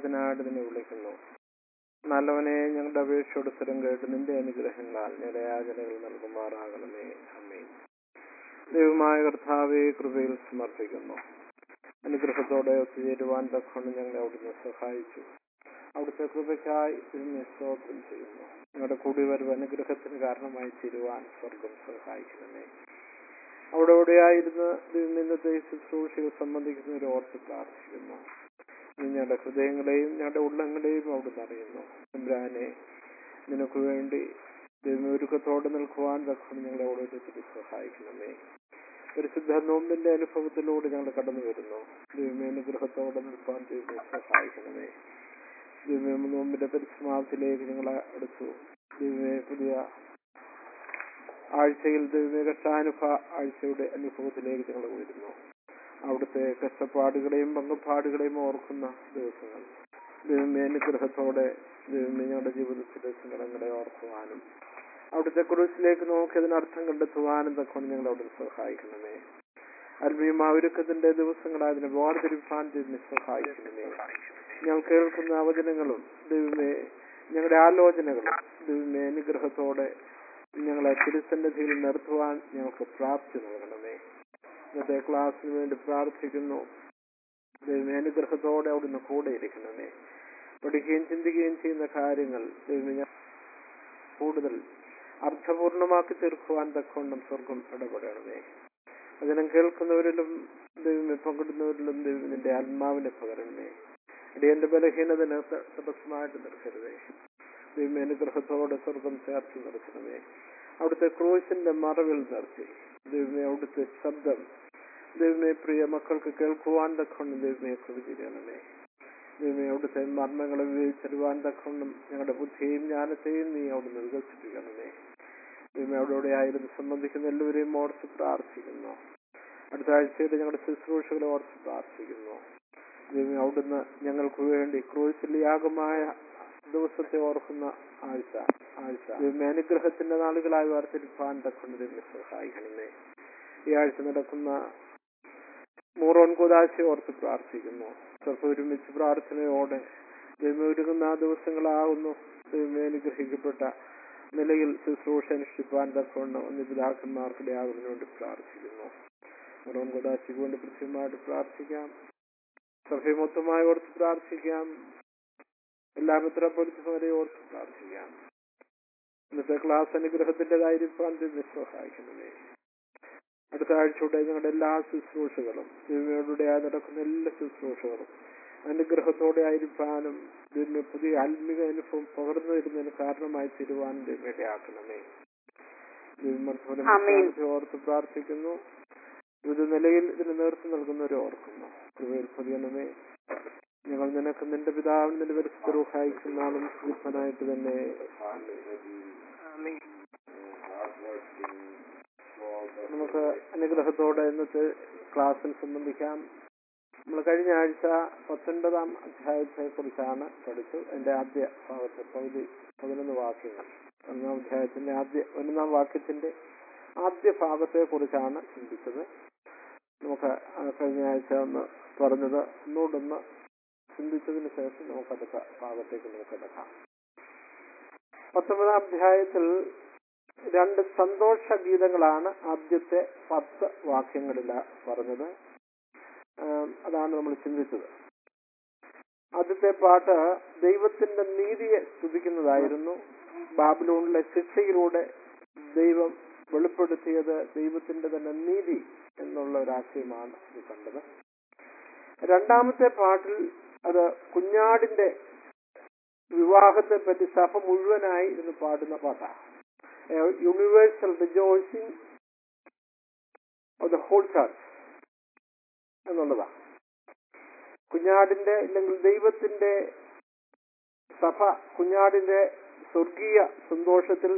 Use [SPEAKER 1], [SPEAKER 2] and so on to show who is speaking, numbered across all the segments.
[SPEAKER 1] അനുഗ്രഹത്തിനായിട്ട് നിന്നെ വിളിക്കുന്നു നല്ലവനെ ഞങ്ങളുടെ അപേക്ഷയോട് സ്ഥിരം കേട്ട് നിന്റെ അനുഗ്രഹങ്ങളാൽ ഞങ്ങളുടെ യാചനകൾ നൽകുമാറാകണമേ അമ്മേ ദൈവമായ കർത്താവെ കൃപയിൽ സമർപ്പിക്കുന്നു അനുഗ്രഹത്തോടെ ഒത്തുചേരുവാൻ തക്കൊണ്ട് ഞങ്ങളെ അവിടുന്ന് സഹായിച്ചു അവിടുത്തെ കൃപയ്ക്കായി ഇതിനെ സ്തോത്രം ചെയ്യുന്നു ഞങ്ങളുടെ കൂടി വരവ് അനുഗ്രഹത്തിന് കാരണമായി തീരുവാൻ സ്വർഗം സഹായിക്കണമേ അവിടെ എവിടെയായിരുന്ന് ഇന്നത്തെ ശുശ്രൂഷകൾ സംബന്ധിക്കുന്നവർ ഓർത്ത് പ്രാർത്ഥിക്കുന്നു നീ ഞങ്ങളുടെ ഹൃദയങ്ങളെയും ഞങ്ങളുടെ ഉള്ളങ്ങളെയും അവിടുന്ന് അറിയുന്നു തമ്പുരാനെ നിനക്ക് വേണ്ടി ദൈവമൊരുക്കത്തോടെ നിൽക്കുവാൻ തക്കൊണ്ട് ഞങ്ങളെ ഓരോരുത്തരും സഹായിക്കണമേ പരിശുദ്ധ നോമ്പിന്റെ അനുഭവത്തിലൂടെ ഞങ്ങൾ കടന്നു വരുന്നു ദൈവമേ അനുഗ്രഹത്തോടെ നിൽക്കാൻ ദൈവമേ സഹായിക്കണമേ ദൈവമേ നോമ്പിന്റെ പരിസമാപ്തിയിലേക്ക് ഞങ്ങളെ അടുത്തു ദൈവമേ പുതിയ ആഴ്ചയിൽ ദൈവമേ കഷ്ടാനുഭ ആഴ്ചയുടെ അനുഭവത്തിലേക്ക് ഞങ്ങൾ വരുന്നു അവിടുത്തെ കഷ്ടപ്പാടുകളെയും പങ്കപ്പാടുകളെയും ഓർക്കുന്ന ദിവസങ്ങൾ ദൈവമേ അനുഗ്രഹത്തോടെ ദൈവമേ ഞങ്ങളുടെ ജീവിതത്തിലെ സങ്കടങ്ങളെ ഓർക്കുവാനും അവിടുത്തെ ക്രൂസിലേക്ക് നോക്കി അതിനർത്ഥം കണ്ടെത്തുവാനും തക്കൊണ്ട് ഞങ്ങൾ അവിടെ സഹായിക്കണമേ അൽമീമ ഒരുക്കത്തിന്റെ ദിവസങ്ങളായി അതിനെ വേർതിരിപ്പാൻ ദൈവമേ സഹായിക്കണമേ ഞങ്ങൾ കേൾക്കുന്ന അവചനങ്ങളും ദൈവമേ ഞങ്ങളുടെ ആലോചനകളും ദൈവമേ അനുഗ്രഹത്തോടെ ഞങ്ങളെ തിരുസന്നിധിയിൽ നിർത്തുവാൻ ഞങ്ങൾക്ക് പ്രാപ്തി നൽകണമേ ഇന്നത്തെ ക്ലാസ്സിന് വേണ്ടി പ്രാർത്ഥിക്കുന്നു ദൈവമേ അനുഗ്രഹത്തോടെ അവിടുന്ന് കൂടെ ഇരിക്കണമേ പഠിക്കുകയും ചിന്തിക്കുകയും ചെയ്യുന്ന കാര്യങ്ങൾ ദൈവമേ ഞാൻ കൂടുതൽ അർത്ഥപൂർണമാക്കി തീർക്കുവാൻ തക്കവണ്ണം സ്വർഗം ഇടപെടണമേ വചനം കേൾക്കുന്നവരിലും ദൈവമേ പങ്കിടുന്നവരിലും ദൈവം നിന്റെ ആത്മാവിനെ പകരണമേ ഇടയന്റെ ബലഹീനത തടസ്സമായിട്ട് നിർത്തരുതേ ദൈവമേ അനുഗ്രഹത്തോടെ സ്വർഗം ചേർത്ത് നിർത്തണമേ അവിടുത്തെ ക്രൂശിന്റെ മറവിൽ നിർത്തി ദൈവമേ അവിടുത്തെ ശബ്ദം ദൈവമേ പ്രിയ മക്കൾക്ക് കേൾക്കുവാൻ തക്കൊണ്ട് ദൈവമേ കൃതിരണമേ ദൈവമേ അവിടുത്തെ മർമ്മങ്ങളെ വിവേചിച്ചറിവാൻ തക്കൊണ്ടും ഞങ്ങളുടെ ബുദ്ധിയും ജ്ഞാനത്തെയും നീ അവിടുന്ന് വികസിപ്പിക്കണമേ ദൈവമേ അവിടെ ആയിരുന്നു സംബന്ധിക്കുന്ന എല്ലാവരെയും ഓർത്ത് പ്രാർത്ഥിക്കുന്നു അടുത്ത ആഴ്ചയിൽ ഞങ്ങളുടെ ശുശ്രൂഷകളെ ഓർത്ത് പ്രാർത്ഥിക്കുന്നു ദൈവമേ അവിടുന്ന് ഞങ്ങൾക്ക് വേണ്ടി ക്രൂശിൽ യാഗമായ ദിവസത്തെ ഓർക്കുന്ന ആഴ്ച ആഴ്ച ദൈവമേ അനുഗ്രഹത്തിന്റെ നാളുകളായി വാർത്തിരിപ്പാൻ തക്കൊണ്ട് ദൈവമേ സഹായിക്കണമേ ഈ ആഴ്ച നടക്കുന്ന മൂറോൻ കുദാശയെ ഓർത്ത് പ്രാർത്ഥിക്കുന്നു ചിലപ്പോൾ ഒരുമിച്ച് പ്രാർത്ഥനയോടെ ദൈവം ഒരുങ്ങുന്ന ആ ദിവസങ്ങളാകുന്നു ദൈവമേ അനുഗ്രഹിക്കപ്പെട്ട നിലയിൽ ശുശ്രൂഷ അനുഷ്ഠിപ്പാൻ തക്കൊണ്ട് ഒന്ന് പിതാക്കന്മാർക്കിടെ ആകുന്നതിന് വേണ്ടി പ്രാർത്ഥിക്കുന്നു മൂറോൻ കുദാശിക്ക് വേണ്ടി കൃത്യമായിട്ട് പ്രാർത്ഥിക്കാം സഭയെ മൊത്തമായി ഓർത്ത് പ്രാർത്ഥിക്കാം എല്ലാ മിത്രപൊലിച്ചവരെ ഓർത്ത് പ്രാർത്ഥിക്കാം ഇന്നത്തെ ക്ലാസ് അനുഗ്രഹത്തിൻ്റെതായിരിക്കാൻ സഹായിക്കണമേ അടുത്ത ആഴ്ചയുടെ ഞങ്ങളുടെ എല്ലാ ശുശ്രൂഷകളും ദൈവയോടെ നടക്കുന്ന എല്ലാ ശുശ്രൂഷകളും അനുഗ്രഹത്തോടെ ആയിരിക്കാനും ഇതിന് പുതിയ ആത്മിക അനുഭവം പകർന്നു വരുന്നതിന് കാരണമായി തീരുവാനും ദൈവമിടയാക്കണമേ ഓർത്ത് പ്രാർത്ഥിക്കുന്നു വിവിധ നിലയിൽ ഇതിന് നേതൃത്വം നൽകുന്നവരെ ഓർക്കുന്നു കൃപയിൽ പൊതിയണമേ ഞങ്ങൾ നിനക്ക് നിന്റെ പിതാവിന് നിന്റെ പരിസ്ഥിതിഹായിക്കുന്ന ആളും സുഖനായിട്ട് തന്നെ നമുക്ക് അനുഗ്രഹത്തോടെ ഇന്നത്തെ ക്ലാസ്സിൽ സംബന്ധിക്കാം നമ്മൾ കഴിഞ്ഞ ആഴ്ച പത്തൊൻപതാം അധ്യായത്തെ കുറിച്ചാണ് പഠിച്ചു എന്റെ ആദ്യ ഭാഗത്ത് പകുതി പതിനൊന്ന് വാക്യങ്ങൾ ഒന്നാം അധ്യായത്തിന്റെ ആദ്യ ഒന്നാം വാക്യത്തിന്റെ ആദ്യ ഭാഗത്തെ കുറിച്ചാണ് ചിന്തിച്ചത് നമുക്ക് കഴിഞ്ഞ ആഴ്ച ഒന്ന് പറഞ്ഞത് ഒന്നുകൂടൊന്ന് ചിന്തിച്ചതിന് ശേഷം നമുക്ക് അടുത്ത ഭാഗത്തേക്ക് നമുക്ക് എടുക്കാം പത്തൊമ്പതാം അധ്യായത്തിൽ രണ്ട് സന്തോഷ ഗീതങ്ങളാണ് ആദ്യത്തെ പത്ത് വാക്യങ്ങളിൽ പറഞ്ഞത് അതാണ് നമ്മൾ ചിന്തിച്ചത് ആദ്യത്തെ പാട്ട് ദൈവത്തിന്റെ നീതിയെ സ്തുതിക്കുന്നതായിരുന്നു ബാബിലോണിലെ ശിക്ഷയിലൂടെ ദൈവം വെളിപ്പെടുത്തിയത് ദൈവത്തിന്റെ തന്നെ നീതി എന്നുള്ള ഒരു ആശയമാണ് ഇത് കണ്ടത് രണ്ടാമത്തെ പാട്ടിൽ അത് കുഞ്ഞാടിന്റെ വിവാഹത്തെ പറ്റി സഭ മുഴുവനായി ഇരുന്ന് പാടുന്ന പാട്ടാണ് universal rejoicing of the whole church എന്നുള്ളതാണ് കുഞ്ഞാടിന്റെ അല്ലെങ്കിൽ ദൈവത്തിന്റെ സഭ കുഞ്ഞാടിന്റെ സ്വർഗീയ സന്തോഷത്തിൽ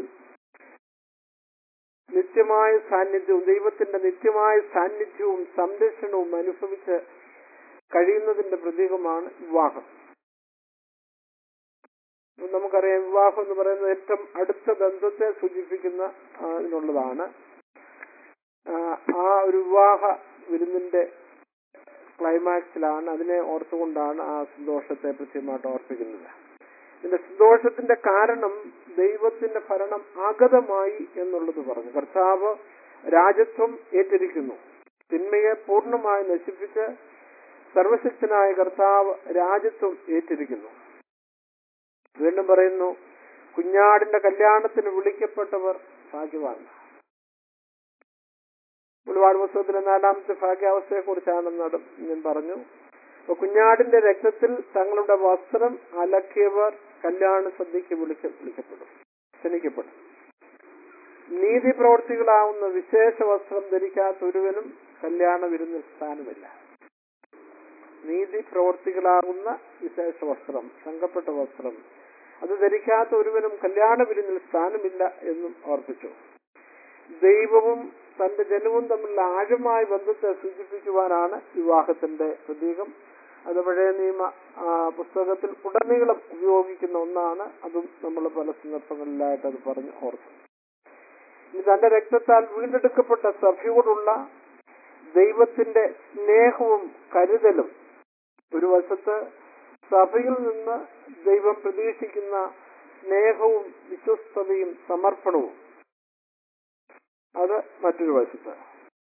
[SPEAKER 1] നിത്യമായ സാന്നിധ്യവും ദൈവത്തിന്റെ നിത്യമായ സാന്നിധ്യവും സംരക്ഷണവും അനുഭവിച്ച് കഴിയുന്നതിന്റെ പ്രതീകമാണ് വിവാഹം നമുക്കറിയാം വിവാഹം എന്ന് പറയുന്നത് ഏറ്റവും അടുത്ത ബന്ധത്തെ സൂചിപ്പിക്കുന്ന അതിനുള്ളതാണ് ആ ഒരു വിവാഹ വിരുന്നിന്റെ ക്ലൈമാക്സിലാണ് അതിനെ ഓർത്തുകൊണ്ടാണ് ആ സന്തോഷത്തെ കൃത്യമായിട്ട് ഓർപ്പിക്കുന്നത് ഇതിന്റെ സന്തോഷത്തിന്റെ കാരണം ദൈവത്തിന്റെ ഭരണം ആഗതമായി എന്നുള്ളത് പറഞ്ഞു കർത്താവ് രാജത്വം ഏറ്റിരിക്കുന്നു തിന്മയെ പൂർണ്ണമായി നശിപ്പിച്ച് സർവശക്തനായ കർത്താവ് രാജത്വം ഏറ്റിരിക്കുന്നു വീണ്ടും പറയുന്നു കുഞ്ഞാടിന്റെ കല്യാണത്തിന് വിളിക്കപ്പെട്ടവർ ഭാഗ്യവാൻ ഒരുപാട് പുസ്തകത്തിലെ നാലാമത്തെ ഭാഗ്യാവസ്ഥയെ കുറിച്ചാണ് ഞാൻ പറഞ്ഞു അപ്പൊ കുഞ്ഞാടിന്റെ രക്തത്തിൽ തങ്ങളുടെ വസ്ത്രം അലക്കിയവർ കല്യാണ സദ്യക്ക് വിളിക്ക വിളിക്കപ്പെടും ക്ഷണിക്കപ്പെടും നീതി പ്രവർത്തികളാവുന്ന വിശേഷ വസ്ത്രം ധരിക്കാത്ത ഒരുവനും കല്യാണ വിരുന്നിൽ സ്ഥാനമില്ല നീതി പ്രവർത്തികളാകുന്ന വിശേഷ വസ്ത്രം സംഘപ്പെട്ട വസ്ത്രം അത് ധരിക്കാത്ത ഒരുവനും കല്യാണ വിരുന്നിൽ സ്ഥാനമില്ല എന്നും ഓർപ്പിച്ചു ദൈവവും തന്റെ ജനവും തമ്മിലുള്ള ആഴമായ ബന്ധത്തെ സൂചിപ്പിക്കുവാനാണ് വിവാഹത്തിന്റെ പ്രതീകം അത് പഴയ നിയമ ആ, പുസ്തകത്തിൽ ഉടനീളം ഉപയോഗിക്കുന്ന ഒന്നാണ് അതും നമ്മൾ പല സന്ദർഭങ്ങളിലായിട്ട് അത് പറഞ്ഞ് ഓർത്തു ഇനി തന്റെ രക്തത്താൽ വീണ്ടെടുക്കപ്പെട്ട സഭയോടുള്ള ദൈവത്തിന്റെ സ്നേഹവും കരുതലും ഒരു വശത്ത് സഭയിൽ നിന്ന് ദൈവം പ്രതീക്ഷിക്കുന്ന സ്നേഹവും വിശ്വസ്തതയും സമർപ്പണവും അത് മറ്റൊരു വശത്ത്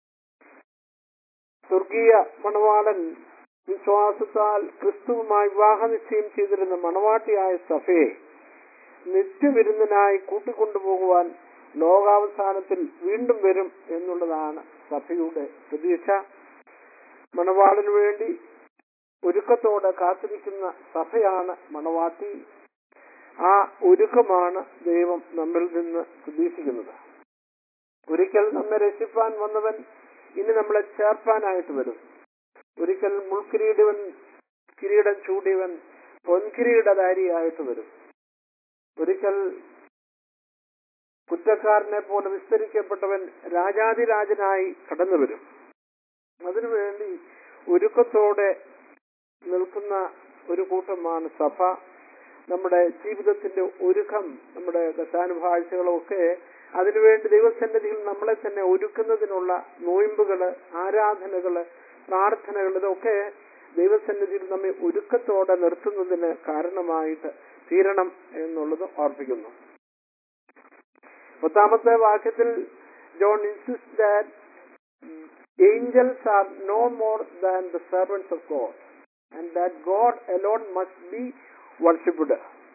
[SPEAKER 1] സ്വർഗീയ മണവാളൻ വിശ്വാസത്താൽ ക്രിസ്തുവുമായി വിവാഹ നിശ്ചയം ചെയ്തിരുന്ന മണവാട്ടിയായ സഭയെ നിത്യവിരുന്നനായി കൂട്ടിക്കൊണ്ടുപോകുവാൻ ലോകാവസാനത്തിൽ വീണ്ടും വരും എന്നുള്ളതാണ് സഭയുടെ പ്രതീക്ഷ മണവാളിനു വേണ്ടി ഒരുക്കത്തോടെ കാത്തിരിക്കുന്ന സഭയാണ് മണവാട്ടി ആ ഒരുക്കമാണ് ദൈവം നമ്മിൽ നിന്ന് പ്രതീക്ഷിക്കുന്നത് ഒരിക്കൽ നമ്മെ രക്ഷിപ്പാൻ വന്നവൻ ഇനി നമ്മളെ ചേർപ്പാനായിട്ട് വരും ഒരിക്കൽ മുൾക്കിരീടവൻ കിരീടം ചൂടിയവൻ പൊൻകിരീടധാരിയായിട്ട് വരും ഒരിക്കൽ കുറ്റക്കാരനെ പോലെ വിസ്തരിക്കപ്പെട്ടവൻ രാജാതിരാജനായി കടന്നു വരും അതിനുവേണ്ടി ഒരുക്കത്തോടെ നിൽക്കുന്ന ഒരു കൂട്ടമാണ് സഭ നമ്മുടെ ജീവിതത്തിന്റെ ഒരുക്കം നമ്മുടെ ഗതാനുഭാഴ്ചകളും ഒക്കെ അതിനുവേണ്ടി ദൈവസന്നിധിയിൽ നമ്മളെ തന്നെ ഒരുക്കുന്നതിനുള്ള നോയമ്പുകള് ആരാധനകള് പ്രാർത്ഥനകൾ ഇതൊക്കെ ദൈവസന്നിധിയിൽ നമ്മെ ഒരുക്കത്തോടെ നിർത്തുന്നതിന് കാരണമായിട്ട് തീരണം എന്നുള്ളത് ഓർപ്പിക്കുന്നു പത്താമത്തെ വാക്യത്തിൽ John insist that angels are no more than the servants of God and that God alone must be worshipped.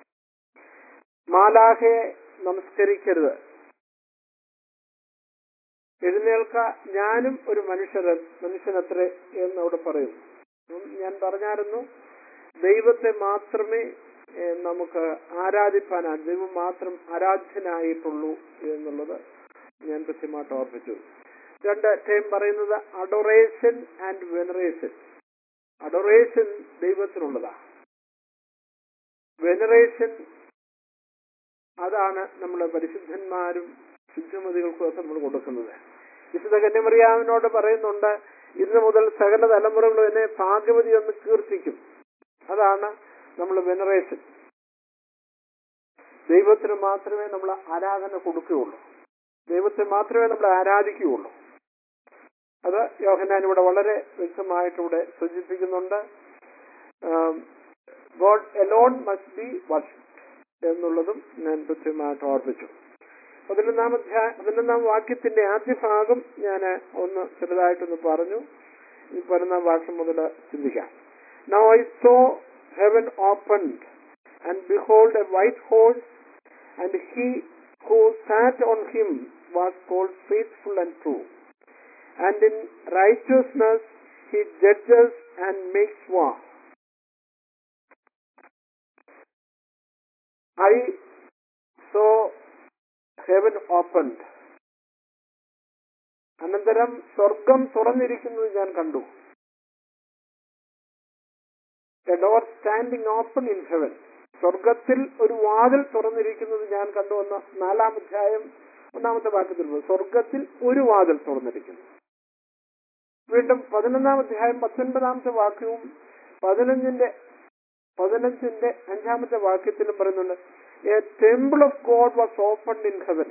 [SPEAKER 1] മാലാഹയെ നമസ്കരിക്കരുത് എഴുന്നേൽക്ക ഞാനും ഒരു മനുഷ്യരൻ മനുഷ്യനത്രേ എന്ന് അവിടെ പറയുന്നു ഉം, ഞാൻ പറഞ്ഞായിരുന്നു ദൈവത്തെ മാത്രമേ ഏഹ്, നമുക്ക് ആരാധിപ്പാൻ ദൈവം മാത്രം ആരാധ്യനായിട്ടുള്ളൂ എന്നുള്ളത് ഞാൻ കൃത്യമായിട്ട് ഓർപ്പിച്ചു രണ്ട് ടൈം പറയുന്നത് അഡൊറേഷൻ ആൻഡ് വെനറേഷൻ അഡൊറേഷൻ ദൈവത്തിനുള്ളതാണ് വെനറേഷൻ അതാണ് നമ്മൾ പരിശുദ്ധന്മാരും ശുദ്ധിമതികൾക്കും ഒക്കെ നമ്മൾ കൊടുക്കുന്നത് വിശുദ്ധ കന്യമറിയാവിനോട് പറയുന്നുണ്ട് ഇന്ന് മുതൽ സകല തലമുറകളും എന്നെ ഭാഗ്യവതി എന്ന് കീർത്തിക്കും അതാണ് നമ്മൾ വെനറേഷൻ ദൈവത്തിന് മാത്രമേ നമ്മൾ ആരാധന കൊടുക്കുകയുള്ളൂ ദൈവത്തെ മാത്രമേ നമ്മൾ ആരാധിക്കുകയുള്ളൂ അത് യോഹന്നാൻ ഇവിടെ വളരെ വ്യക്തമായിട്ട് ഇവിടെ സൂചിപ്പിക്കുന്നുണ്ട് God alone must be worship എന്നുള്ളതും ഞാൻ കൃത്യമായിട്ട് ഓർപ്പിച്ചു പതിനൊന്നാം അധ്യായ പതിനൊന്നാം വാക്യത്തിന്റെ ആദ്യ ഭാഗം ഞാൻ ഒന്ന് ചെറുതായിട്ടൊന്ന് പറഞ്ഞു ഈ പതിനൊന്നാം വാക്യം മുതൽ ചിന്തിക്കാം now I saw heaven opened and behold a white horse and he who sat on him was called faithful and true and in righteousness he judges and makes war. I saw heaven opened. അനന്തരം സ്വർഗം തുറന്നിരിക്കുന്നത് ഞാൻ കണ്ടു a door standing open in heaven സ്വർഗത്തിൽ ഒരു വാതിൽ തുറന്നിരിക്കുന്നത് ഞാൻ കണ്ടു എന്ന നാലാം അധ്യായം ഒന്നാമത്തെ വാക്യത്തിൽ പോയി. സ്വർഗത്തിൽ ഒരു വാതിൽ തുറന്നിരിക്കുന്നു വീണ്ടും പതിനൊന്നാം അധ്യായം പത്തൊൻപതാമത്തെ വാക്യവും പതിനഞ്ചിന്റെ പതിനഞ്ചിന്റെ അഞ്ചാമത്തെ വാക്യത്തിലും പറയുന്നുണ്ട് a temple of God was open in heaven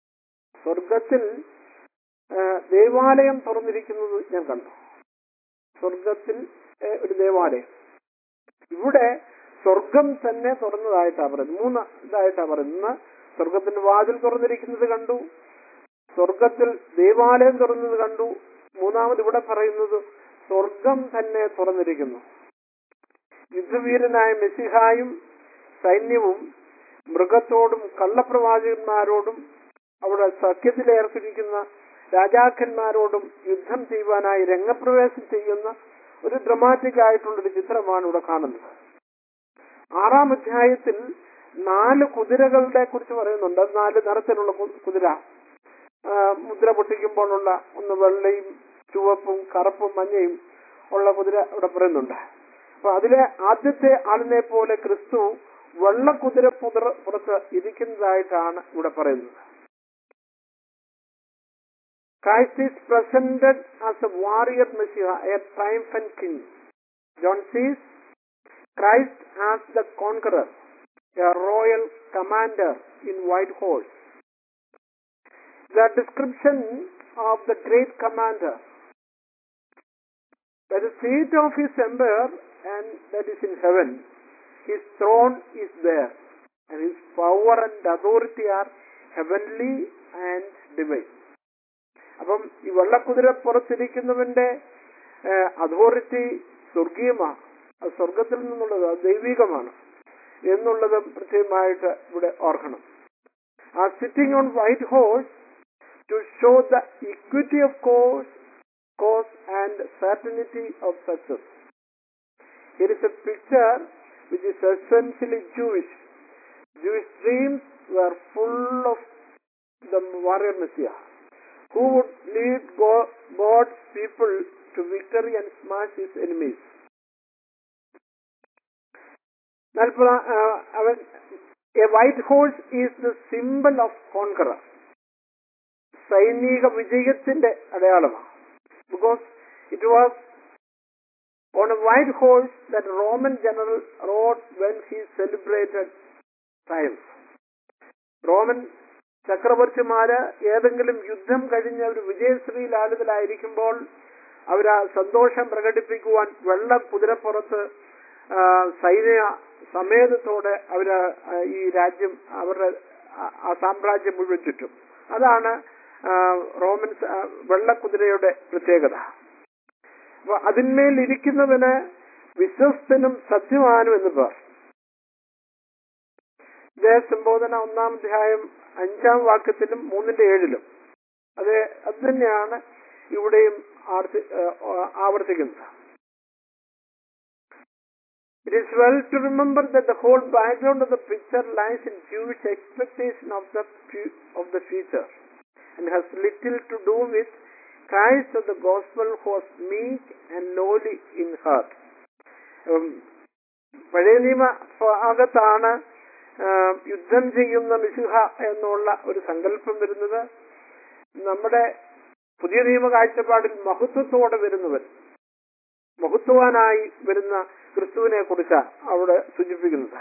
[SPEAKER 1] സ്വർഗത്തിൽ ആ, ദേവാലയം തുറന്നിരിക്കുന്നത് ഞാൻ കണ്ടു സ്വർഗത്തിൽ ഏ, ഒരു ദേവാലയം ഇവിടെ സ്വർഗം തന്നെ തുറന്നതായിട്ടാ പറയുന്നത് മൂന്ന് ഇതായിട്ടാ പറയുന്നത് ഒന്ന് സ്വർഗത്തിന്റെ വാതിൽ തുറന്നിരിക്കുന്നത് കണ്ടു സ്വർഗത്തിൽ ദേവാലയം തുറന്നത് കണ്ടു മൂന്നാമത് ഇവിടെ പറയുന്നത് സ്വർഗം തന്നെ തുറന്നിരിക്കുന്നു യുദ്ധവീരനായ മെസ്സിഹായും സൈന്യവും മൃഗത്തോടും കള്ളപ്രവാചകന്മാരോടും അവിടെ സഖ്യത്തിലേർപ്പെട്ടിരിക്കുന്ന രാജാക്കന്മാരോടും യുദ്ധം ചെയ്യുവാനായി രംഗപ്രവേശം ചെയ്യുന്ന ഒരു ഡ്രമാറ്റിക് ആയിട്ടുള്ളൊരു ചിത്രമാണ് ഇവിടെ കാണുന്നത് ആറാം അധ്യായത്തിൽ നാല് കുതിരകളുടെ കുറിച്ച് പറയുന്നുണ്ട് അത് നാല് നിറത്തിലുള്ള കു- കുതിര ആ, മുദ്ര പൊട്ടിക്കുമ്പോഴുള്ള ഒന്ന് വെള്ളയും ചുവപ്പും കറുപ്പും മഞ്ഞയും ഉള്ള കുതിര ഇവിടെ പറയുന്നുണ്ട് അപ്പൊ അതിലെ ആദ്യത്തെ ആളിനെ പോലെ ക്രിസ്തു വെള്ളക്കുതിര പുതിര പുറത്ത് ഇരിക്കുന്നതായിട്ടാണ് ഇവിടെ പറയുന്നത് Christ is presented as a warrior Messiah, a triumphant king. John sees Christ as the conqueror, a royal commander in white horse. The description of the great commander, that the seat of his emperor and that is in heaven, his throne is there, and his power and authority are heavenly and divine. അപ്പം ഈ വെള്ളക്കുതിര പുറത്തിരിക്കുന്നവന്റെ authority സ്വർഗീയമാണ് അത് സ്വർഗത്തിൽ നിന്നുള്ളത് അത് ദൈവികമാണ് എന്നുള്ളത് പ്രത്യേകമായിട്ട് ഇവിടെ ഓർക്കണം ആ sitting on white horse to show the equity of course cause and certainty of success Here is a picture which is essentially Jewish. Jewish dreams were full of the warrior Messiah who would lead Go- God's people to victory and smash his enemies. നാൽപ്പതാം ആ, അവൻ a white horse is the symbol of conqueror സൈനിക വിജയത്തിന്റെ അടയാളമാണ് because it was on a white horse that Roman general rode when he celebrated triumph Roman ചക്രവർത്തിമാര് ഏതെങ്കിലും യുദ്ധം കഴിഞ്ഞ ഒരു വിജയശ്രീ ലാളിതലായിരിക്കുമ്പോൾ അവർ ആ സന്തോഷം പ്രകടിപ്പിക്കുവാൻ വെള്ള കുതിരപ്പുറത്ത് ആ, സൈന്യ സമേതത്തോടെ അവര് ആ, ഈ രാജ്യം അവരുടെ ആ- ആ സാമ്രാജ്യം മുഴുവൻ ചുറ്റും അതാണ് ആ, റോമൻ സ- ആ, വെള്ളക്കുതിരയുടെ പ്രത്യേകത അപ്പൊ അതിന്മേൽ ഇരിക്കുന്നവന് വിശ്വസ്തനും സത്യവാനും എന്ന് പേർ ദേശസംബോധന ഒന്നാം അധ്യായം അഞ്ചാം വാക്യത്തിലും മൂന്നിന്റെ ഏഴിലും അത് അത് തന്നെയാണ് ഇവിടെയും ആർത്തി- ഏഹ് ആവർത്തിക്കുന്നത് It is well to remember that the whole background of the picture lies in Jewish expectation of the fu- of the future and has little to do with Christ of the gospel who was meek and lowly in heart. ഉം, പഴയ നിയമ ഭാഗത്താണ് ആ, യുദ്ധം ചെയ്യുന്ന മിശുഹ എന്നുള്ള ഒരു സങ്കല്പം വരുന്നത് നമ്മുടെ പുതിയ നിയമ കാഴ്ചപ്പാടിൽ മഹത്വത്തോടെ വരുന്നവൻ മഹത്വാനായി വരുന്ന ക്രിസ്തുവിനെ കുറിച്ചാണ് അവിടെ സൂചിപ്പിക്കുന്നത്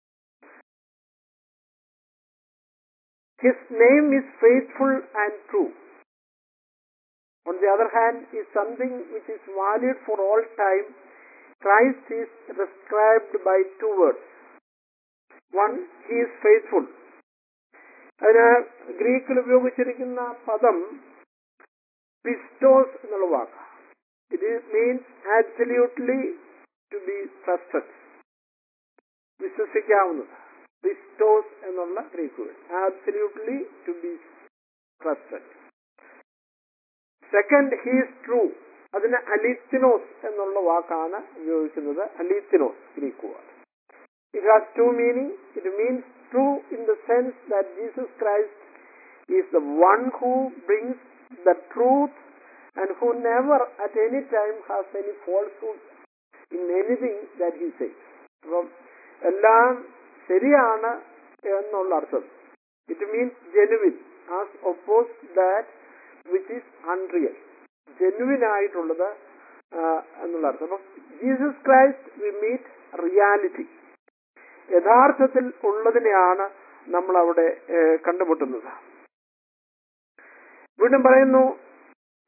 [SPEAKER 1] his name is faithful and true on the other hand is something which is valid for all time Christ is described by two words one he is faithful അതിന് ഗ്രീക്കിൽ ഉപയോഗിച്ചിരിക്കുന്ന പദം പിസ്റ്റോസ് എന്നുള്ള വാക്ക് it means absolutely to be trusted വിശ്വസിക്കാവുന്നത് പിസ്റ്റോസ് എന്നുള്ള Greek word absolutely to be trusted second he's true അതിന് അലിത്തിനോസ് എന്നുള്ള വാക്കാണ് ഉപയോഗിക്കുന്നത് അലിത്തിനോസ് ഗ്രീക്ക് വാക്ക് It has two meanings. It means true in the sense that Jesus Christ is the one who brings the truth and who never at any time has any falsehood in anything that he says. അപ്പം എല്ലാം ശരിയാണ് എന്നുള്ള അർത്ഥം it means genuine as oppose that which is unreal genuine ആയിട്ടുള്ളത് ആ, എന്നുള്ള അർത്ഥം അപ്പം Jesus Christ we meet reality യഥാർത്ഥത്തിൽ ഉള്ളതിനെയാണ് നമ്മൾ അവിടെ ഏഹ്, കണ്ടുമുട്ടുന്നത് വീണ്ടും പറയുന്നു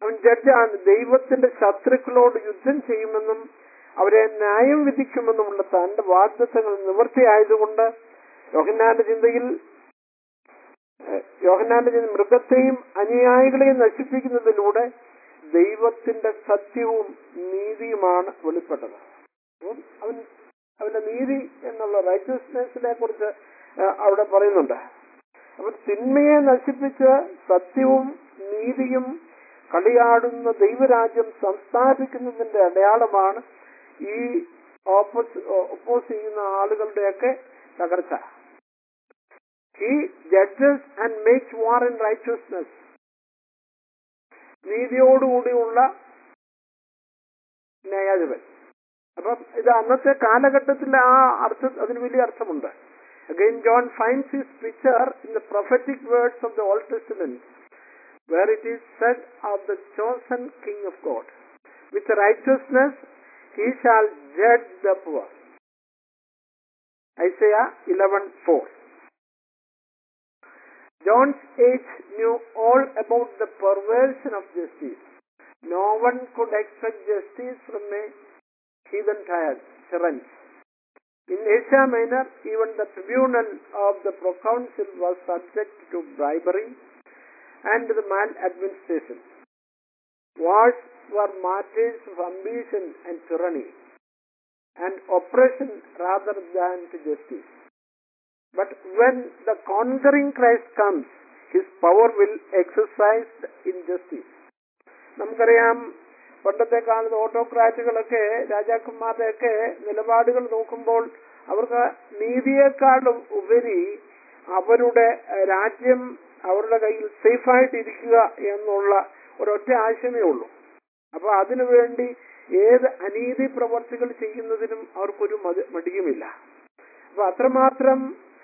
[SPEAKER 1] അവൻ ജഡ്ജാണ് ദൈവത്തിന്റെ ശത്രുക്കളോട് യുദ്ധം ചെയ്യുമെന്നും അവരെ ന്യായം വിധിക്കുമെന്നുമുള്ള തന്റെ വാഗ്ദത്തങ്ങൾ നിവൃത്തിയായതുകൊണ്ട് യോഹന്നാന്റെ ചിന്തയിൽ ഏഹ്, യോഹന്നാന്റെ ചിന്ത മൃഗത്തെയും അനുയായികളെയും നശിപ്പിക്കുന്നതിലൂടെ ദൈവത്തിന്റെ സത്യവും നീതിയുമാണ് വെളിപ്പെട്ടത് അപ്പം അവൻ അവന്റെ നീതി എന്നുള്ള റൈറ്റസ്നെസ്സിനെ കുറിച്ച് ഏഹ്, അവിടെ പറയുന്നുണ്ട് അപ്പൊ തിന്മയെ നശിപ്പിച്ച് സത്യവും നീതിയും കളിയാടുന്ന ദൈവരാജ്യം സംസ്ഥാപിക്കുന്നതിന്റെ അടയാളമാണ് ഈ ഓപ്പോസ് ഒപ്പോസ് ചെയ്യുന്ന ആളുകളുടെയൊക്കെ തകർച്ച he judges and makes war in righteousness നീതിയോടുകൂടിയുള്ള ന്യായാധിപൻ അപ്പം ഇത് അന്നത്തെ കാലഘട്ടത്തിൽ ആ അർത്ഥം അതിന് വലിയ അർത്ഥമുണ്ട് again John finds his picture in the prophetic words of the old testament where it is said of the chosen king of God. With righteousness he shall judge the poor. Isaiah 11:4. John's age knew all about the perversion of justice. No one could expect justice from a heathen tyrant. In Asia Minor, even the tribunal of the proconsul was subject to bribery and the maladministration. Wars were martyrs of ambition and tyranny, and oppression rather than to justice. But when the conquering Christ comes, his power will exercise in justice. നമുക്കറിയാം പണ്ടത്തെ കാലത്ത് ഓട്ടോക്രാറ്റുകളൊക്കെ രാജാക്കന്മാരുടെയൊക്കെ നിലപാടുകൾ നോക്കുമ്പോൾ അവർക്ക് നീതിയെക്കാളും ഉപരി അവരുടെ ഏഹ്, രാജ്യം അവരുടെ കയ്യിൽ സേഫായിട്ട് ഇരിക്കുക എന്നുള്ള ഒരൊറ്റ ആശയമേ ഉള്ളൂ അപ്പൊ അതിനുവേണ്ടി ഏത് അനീതി പ്രവർത്തികൾ ചെയ്യുന്നതിനും അവർക്കൊരു മതി- മടിയുമില്ല അപ്പൊ അത്രമാത്രം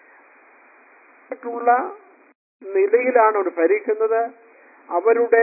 [SPEAKER 1] ുള്ള നിലയിലാണ് അവർ ഭരിക്കുന്നത് അവരുടെ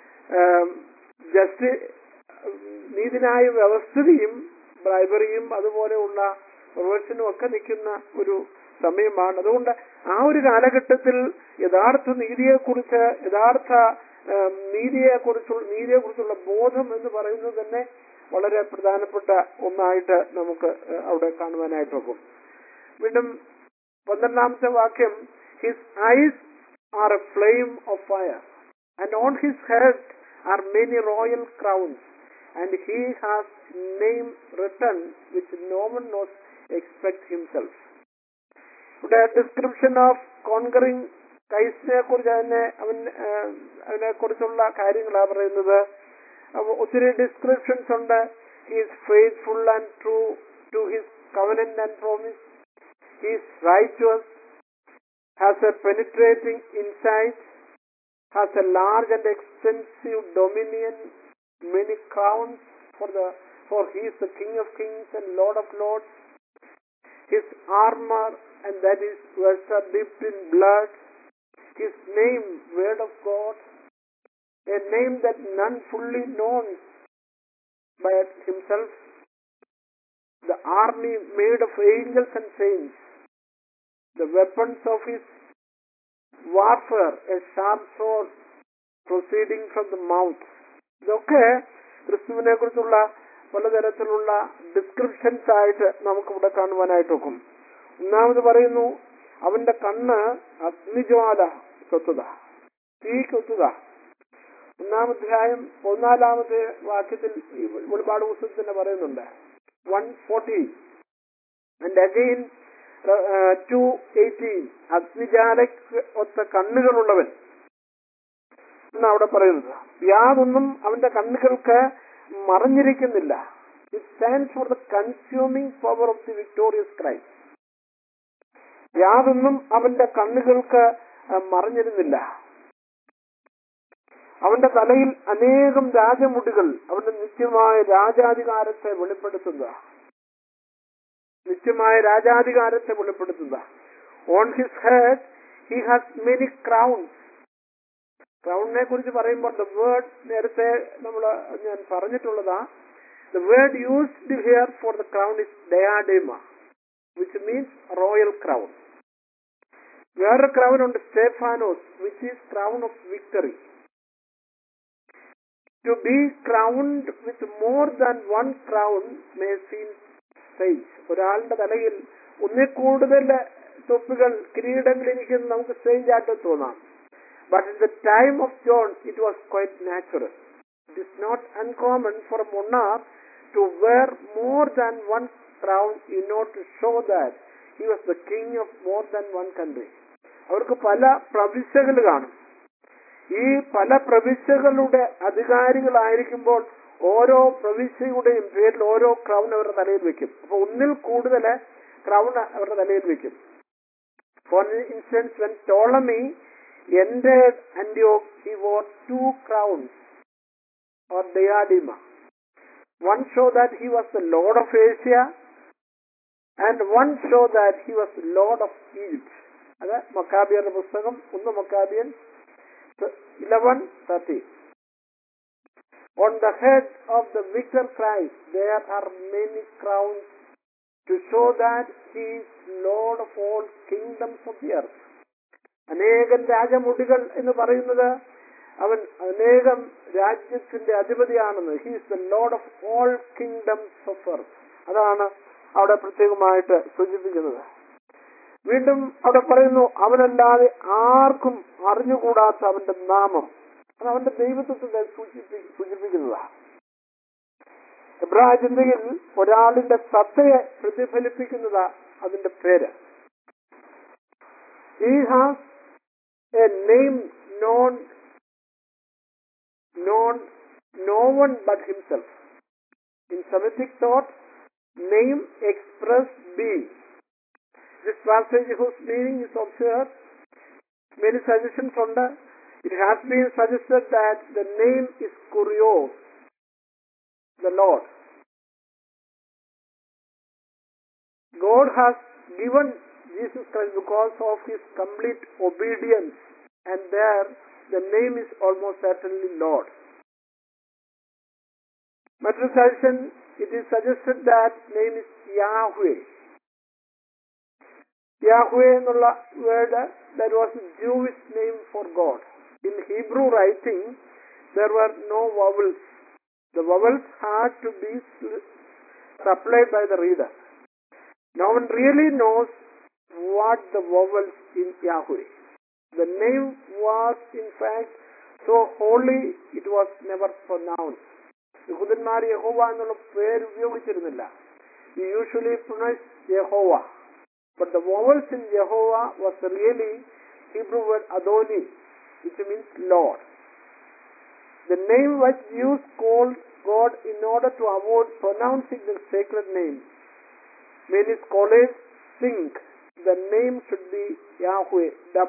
[SPEAKER 1] ജസ്റ്റ് നീതിന്യായ വ്യവസ്ഥിതിയും ബ്രൈബറിയും അതുപോലെയുള്ള പ്രൊവേഷനും ഒക്കെ നിൽക്കുന്ന ഒരു സമയമാണ് അതുകൊണ്ട് ആ ഒരു കാലഘട്ടത്തിൽ യഥാർത്ഥ നീതിയെക്കുറിച്ച് യഥാർത്ഥ ഏം, നീതിയെക്കുറിച്ചുള്ള നീതിയെക്കുറിച്ചുള്ള ബോധം എന്ന് പറയുന്നത് തന്നെ വളരെ പ്രധാനപ്പെട്ട ഒന്നായിട്ട് നമുക്ക് ഏഹ്, അവിടെ കാണുവാനായിട്ട് നോക്കും വീണ്ടും പന്ത്രണ്ടാമത്തെ വാക്യം his eyes are a flame of fire and on his head are many royal crowns and he has name written which no one knows except himself ഇവിടെ ഡിസ്ക്രിപ്ഷൻ ഓഫ് കോൺകറിങ് കൈസിനെ കുറിച്ച് അതിനെ അവൻ അതിനെ കുറിച്ചുള്ള കാര്യങ്ങളാണ് പറയുന്നത് അപ്പൊ ഒത്തിരി ഡിസ്ക്രിപ്ഷൻസ് ഉണ്ട് he's faithful and true to his covenant and promise he's righteous has a penetrating insight has a large and extensive dominion many crowns for the for he's the king of kings and lord of lords his armor, and that is words are dipped in blood, his name, word of God, a name that none fully knows by himself, the army made of angels and saints, the weapons of his warfare, a sharp sword proceeding from the mouth. ഇതൊക്കെ ക്രിസ്തുവിനെ കുറിച്ചുള്ള പലതരത്തിലുള്ള descriptions ആയിട്ട് നമുക്കിവിടെ കാണുവാനായിട്ട് നോക്കും ഒന്നാമത് പറയുന്നു അവന്റെ കണ്ണ് അഗ്നിജ്വാല കൊത്തുക തീ കൊത്തുക ഒന്നാമധ്യായം പതിനാലാമത്തെ വാക്യത്തിൽ ഈ വെളിപാട് പുസ്തകത്തിൽ തന്നെ പറയുന്നുണ്ട് one forty and again two eighteen അഗ്നിജാലയ്ക്ക് ഒത്ത കണ്ണുകളുള്ളവൻ എന്നാ അവിടെ പറയുന്നത് യാതൊന്നും അവന്റെ കണ്ണുകൾക്ക് മറഞ്ഞിരിക്കുന്നില്ല it stands for the consuming power of the victorious Christ യാതൊന്നും അവന്റെ കണ്ണുകൾക്ക് അഹ്, മറഞ്ഞിരുന്നില്ല അവന്റെ തലയിൽ അനേകം രാജമുടികൾ അവന്റെ നിത്യമായ രാജാധികാരത്തെ വെളിപ്പെടുത്തുക നിത്യമായ രാജാധികാരത്തെ വെളിപ്പെടുത്തുക on his head he has many crowns ക്രൗണിനെ കുറിച്ച് പറയുമ്പോൾ ദ വേർഡ് നേരത്തെ നമ്മൾ ഞാൻ പറഞ്ഞിട്ടുള്ളതാ the word used here for the crown is diadema which means royal crown വേറൊരു ക്രൗൺ ഉണ്ട് stephanos which is crown of victory To be crowned with more than one crown may seem strange. ഒരാളുടെ തലയിൽ ഒന്നിൽ കൂടുതൽ തൊപ്പികൾ കിരീടങ്ങൾ ഇരിക്കുന്നത് നമുക്ക് strange ആയിട്ട് തോന്നാം but in the time of John it was quite natural it is not uncommon for a monarch to wear more than one crown in order to show that he was the king of more than one country അവർക്ക് പല പ്രവിശ്യകൾ കാണും ഈ പല പ്രവിശ്യകളുടെ അധികാരികളായിരിക്കുമ്പോൾ ഓരോ പ്രവിശ്യയുടെയും പേരിൽ ഓരോ crown അവരുടെ തലയിൽ വെക്കും അപ്പൊ ഒന്നിൽ കൂടുതൽ ക്രൗൺ അവരുടെ തലയിൽ വെക്കും for instance when Ptolemy entered Antioch, he wore two crowns or diadema. One show that he was the Lord of Asia, and one show that he was Lord of Egypt. അത് മക്കാബിയന്റെ പുസ്തകം ഒന്ന് Maccabean eleven thirty On the head of the victor Christ there are many crowns to show that he is Lord of all kingdoms of the earth. അനേകം രാജമുടികൾ എന്ന് പറയുന്നത് അവൻ അനേകം രാജ്യത്തിന്റെ അധിപതിയാണെന്ന് he is the lord of all kingdoms of earth അതാണ് അവിടെ പ്രത്യേകമായിട്ട് സൂചിപ്പിക്കുന്നത് വീണ്ടും അവിടെ പറയുന്നു അവനല്ലാതെ ആർക്കും അറിഞ്ഞുകൂടാത്ത അവന്റെ നാമം അത് അവന്റെ ദൈവത്വത്തെ സൂചിപ്പി സൂചിപ്പിക്കുന്നതാണ് എബ്രായ ചിന്തയിൽ ഒരാളിന്റെ സത്തയെ പ്രതിഫലിപ്പിക്കുന്നതാ അതിന്റെ പേര് he has a name known known no one but himself in semitic thought name express being this passage whose meaning is observed many suggestions on the it has been suggested that the name is kurios the lord god has given Jesus Christ because of his complete obedience and there the name is almost certainly Lord. മറ്റൊരു suggestion it is suggested that name is Yahweh Yahweh എന്നുള്ള word that was Jewish name for God in Hebrew writing there were no vowels the vowels had to be supplied by the reader no one really knows what the vowels in Yahweh. The name was in fact so holy it was never pronounced. യഹൂദന്മാർ യഹോവ എന്നുള്ള പേര് ഉപയോഗിച്ചിരുന്നില്ല you usually pronounce Jehovah but the vowels in Jehovah was really Hebrew word Adonai which means Lord the name which Jews called God in order to avoid pronouncing the sacred name many scholars think the name should be Yahweh,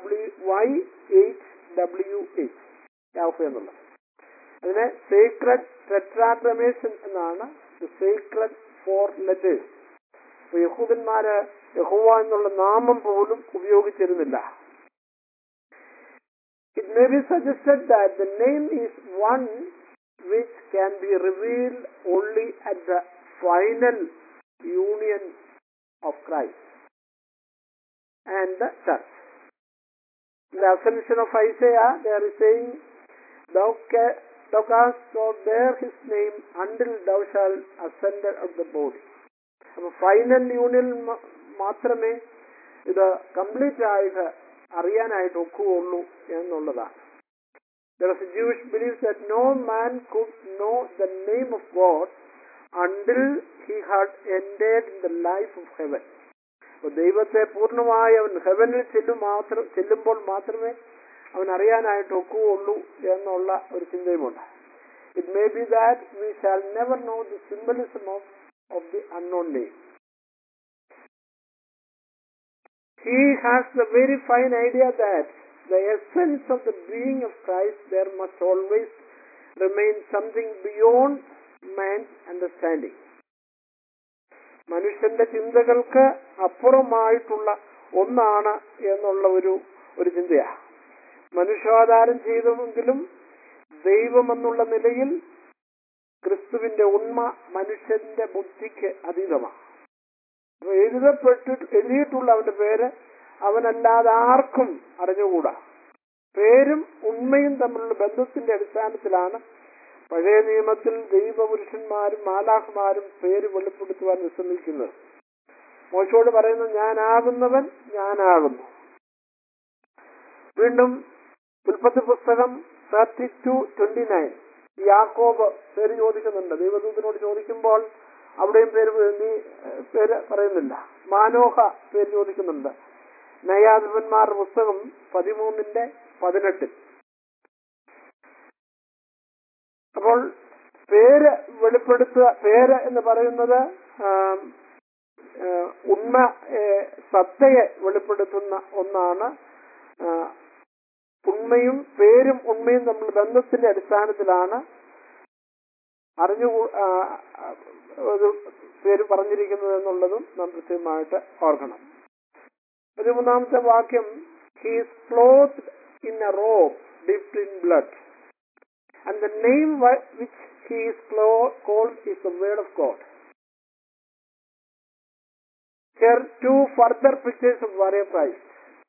[SPEAKER 1] W-Y-H-W-H, Yahweh എന്നുള്ളത് അതിനെ secret ടെട്രാഗ്രമേഷൻ എന്നാണ് secret four letters അപ്പൊ യഹൂദന്മാര് യഹോവ എന്നുള്ള നാമം പോലും ഉപയോഗിച്ചിരുന്നില്ല It may be suggested that the name is one which can be revealed only at the final union of Christ and the church. In the ascension of Isaiah, they are saying, Thou, ca- thou canst not bear his name until thou shalt ascend of the body. അപ്പൊ final union മാത്രമേ ഇത് complete ആയിട്ട് അറിയാനായിട്ട് ഒക്കുകയുള്ളൂ എന്നുള്ളതാണ് There is a Jewish belief that no man could know the name of God until he had entered in the life of heaven. അപ്പൊ ദൈവത്തെ പൂർണ്ണമായി അവൻ ഹെവനിൽ ചെല്ലും മാത്രം ചെല്ലുമ്പോൾ മാത്രമേ അവൻ അറിയാനായിട്ട് ഒക്കുകയുള്ളൂ എന്നുള്ള ഒരു ചിന്തയുമുണ്ട് it may be that we shall never know the symbolism of of the unknown name He has the very fine idea that the essence of the being of Christ there must always remain something beyond man's understanding. മനുഷ്യന്റെ ചിന്തകൾക്ക് അപ്പുറമായിട്ടുള്ള ഒന്നാണ് എന്നുള്ള ഒരു ഒരു ചിന്തയാ മനുഷ്യാധാരം ചെയ്തുവെങ്കിലും ദൈവമെന്നുള്ള നിലയിൽ ക്രിസ്തുവിന്റെ ഉണ്മ മനുഷ്യന്റെ ബുദ്ധിക്ക് അതീതമാണ് അപ്പൊ എഴുതപ്പെട്ടിട്ട് എഴുതിയിട്ടുള്ള അവന്റെ പേര് അവനല്ലാതെ ആർക്കും അറിഞ്ഞുകൂടാ പേരും ഉണ്മയും തമ്മിലുള്ള ബന്ധത്തിന്റെ അടിസ്ഥാനത്തിലാണ് പഴയ നിയമത്തിൽ ദൈവപുരുഷന്മാരും മാലാഖമാരും പേര് വെളിപ്പെടുത്തുവാൻ വിശ്രമിക്കുന്നത് മോശയോട് പറയുന്നു ഞാനാകുന്നവൻ ഞാനാകുന്നു വീണ്ടും ഉൽപ്പത്തി പുസ്തകം തേർട്ടി ടു ട്വന്റി നയൻ യാക്കോബ് പേര് ചോദിക്കുന്നുണ്ട് ദൈവദൂതനോട് ചോദിക്കുമ്പോൾ അവിടെയും പേര് നീ ഏഹ്, പേര് പറയുന്നില്ല മാനോഹ പേര് ചോദിക്കുന്നുണ്ട് നയാധിപന്മാരുടെ പുസ്തകം പതിമൂന്നിന്റെ പതിനെട്ടിൽ അപ്പോൾ പേര് വെളിപ്പെടുത്തുക പേര് എന്ന് പറയുന്നത് ആം, ഏഹ്, ഉണ്മ ഏഹ്, സത്തയെ വെളിപ്പെടുത്തുന്ന ഒന്നാണ് ആ, ഉണ്മയും പേരും ഉണ്മയും തമ്മിൽ ബന്ധത്തിന്റെ അടിസ്ഥാനത്തിലാണ് അറിഞ്ഞു ആ, ആ, ഒരു പേര് പറഞ്ഞിരിക്കുന്നത് എന്നുള്ളതും നാം കൃത്യമായിട്ട് ഓർക്കണം പതിമൂന്നാമത്തെ വാക്യം he's clothed in a robe dipped in blood and the name which he's called is the word of God Here two further pictures of warrior Christ.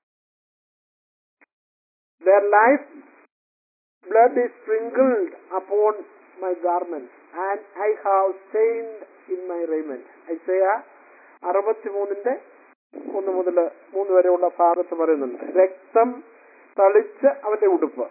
[SPEAKER 1] Their life blood is sprinkled upon my garments, and I have stained in my raiment. Isaiah അറുപത്തിമൂന്നിന്റെ ഒന്ന് മുതൽ മൂന്ന് വരെയുള്ള ഭാഗത്ത് പറയുന്നുണ്ട് രക്തം തളിച്ച് അവന്റെ ഉടുപ്പ്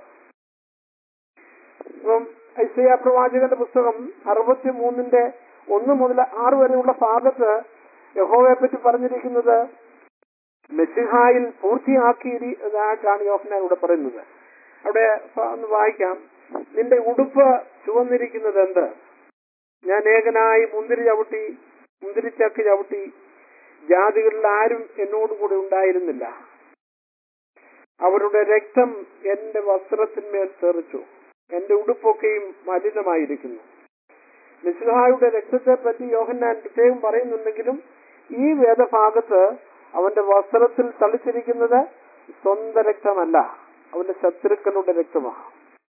[SPEAKER 1] ഇപ്പം ഐസയ പ്രവാചകന്റെ പുസ്തകം അറുപത്തിമൂന്നിന്റെ ഒന്ന് മുതൽ ആറ് വരെയുള്ള ഭാഗത്ത് യഹോവയെ പറ്റി പറഞ്ഞിരിക്കുന്നത് മെസ്സിഹായിൽ പൂർത്തിയാക്കിയതായിട്ടാണ് യോഹനാൻ ഇവിടെ പറയുന്നത് അവിടെ ഫ- ഒന്ന് വായിക്കാം നിന്റെ ഉടുപ്പ് ചുവന്നിരിക്കുന്നത് എന്ത് ഞാൻ ഏകനായി മുന്തിരി ചവിട്ടി മുന്തിരിച്ചക്ക് ചവിട്ടി ജാതികളിൽ ആരും എന്നോടുകൂടി ഉണ്ടായിരുന്നില്ല അവരുടെ രക്തം എന്റെ വസ്ത്രത്തിന്മേൽ തെറിച്ചു എന്റെ ഉടുപ്പൊക്കെയും മലിനമായിരിക്കുന്നു മിസ്ലഹായുടെ രക്തത്തെ പറ്റി യോഹന്നാൻ പ്രത്യേകം പറയുന്നുണ്ടെങ്കിലും ഈ വേദഭാഗത്ത് അവന്റെ വസ്ത്രത്തിൽ തളിച്ചിരിക്കുന്നത് സ്വന്തം രക്തമല്ല അവന്റെ ശത്രുക്കളുടെ രക്തമാണ്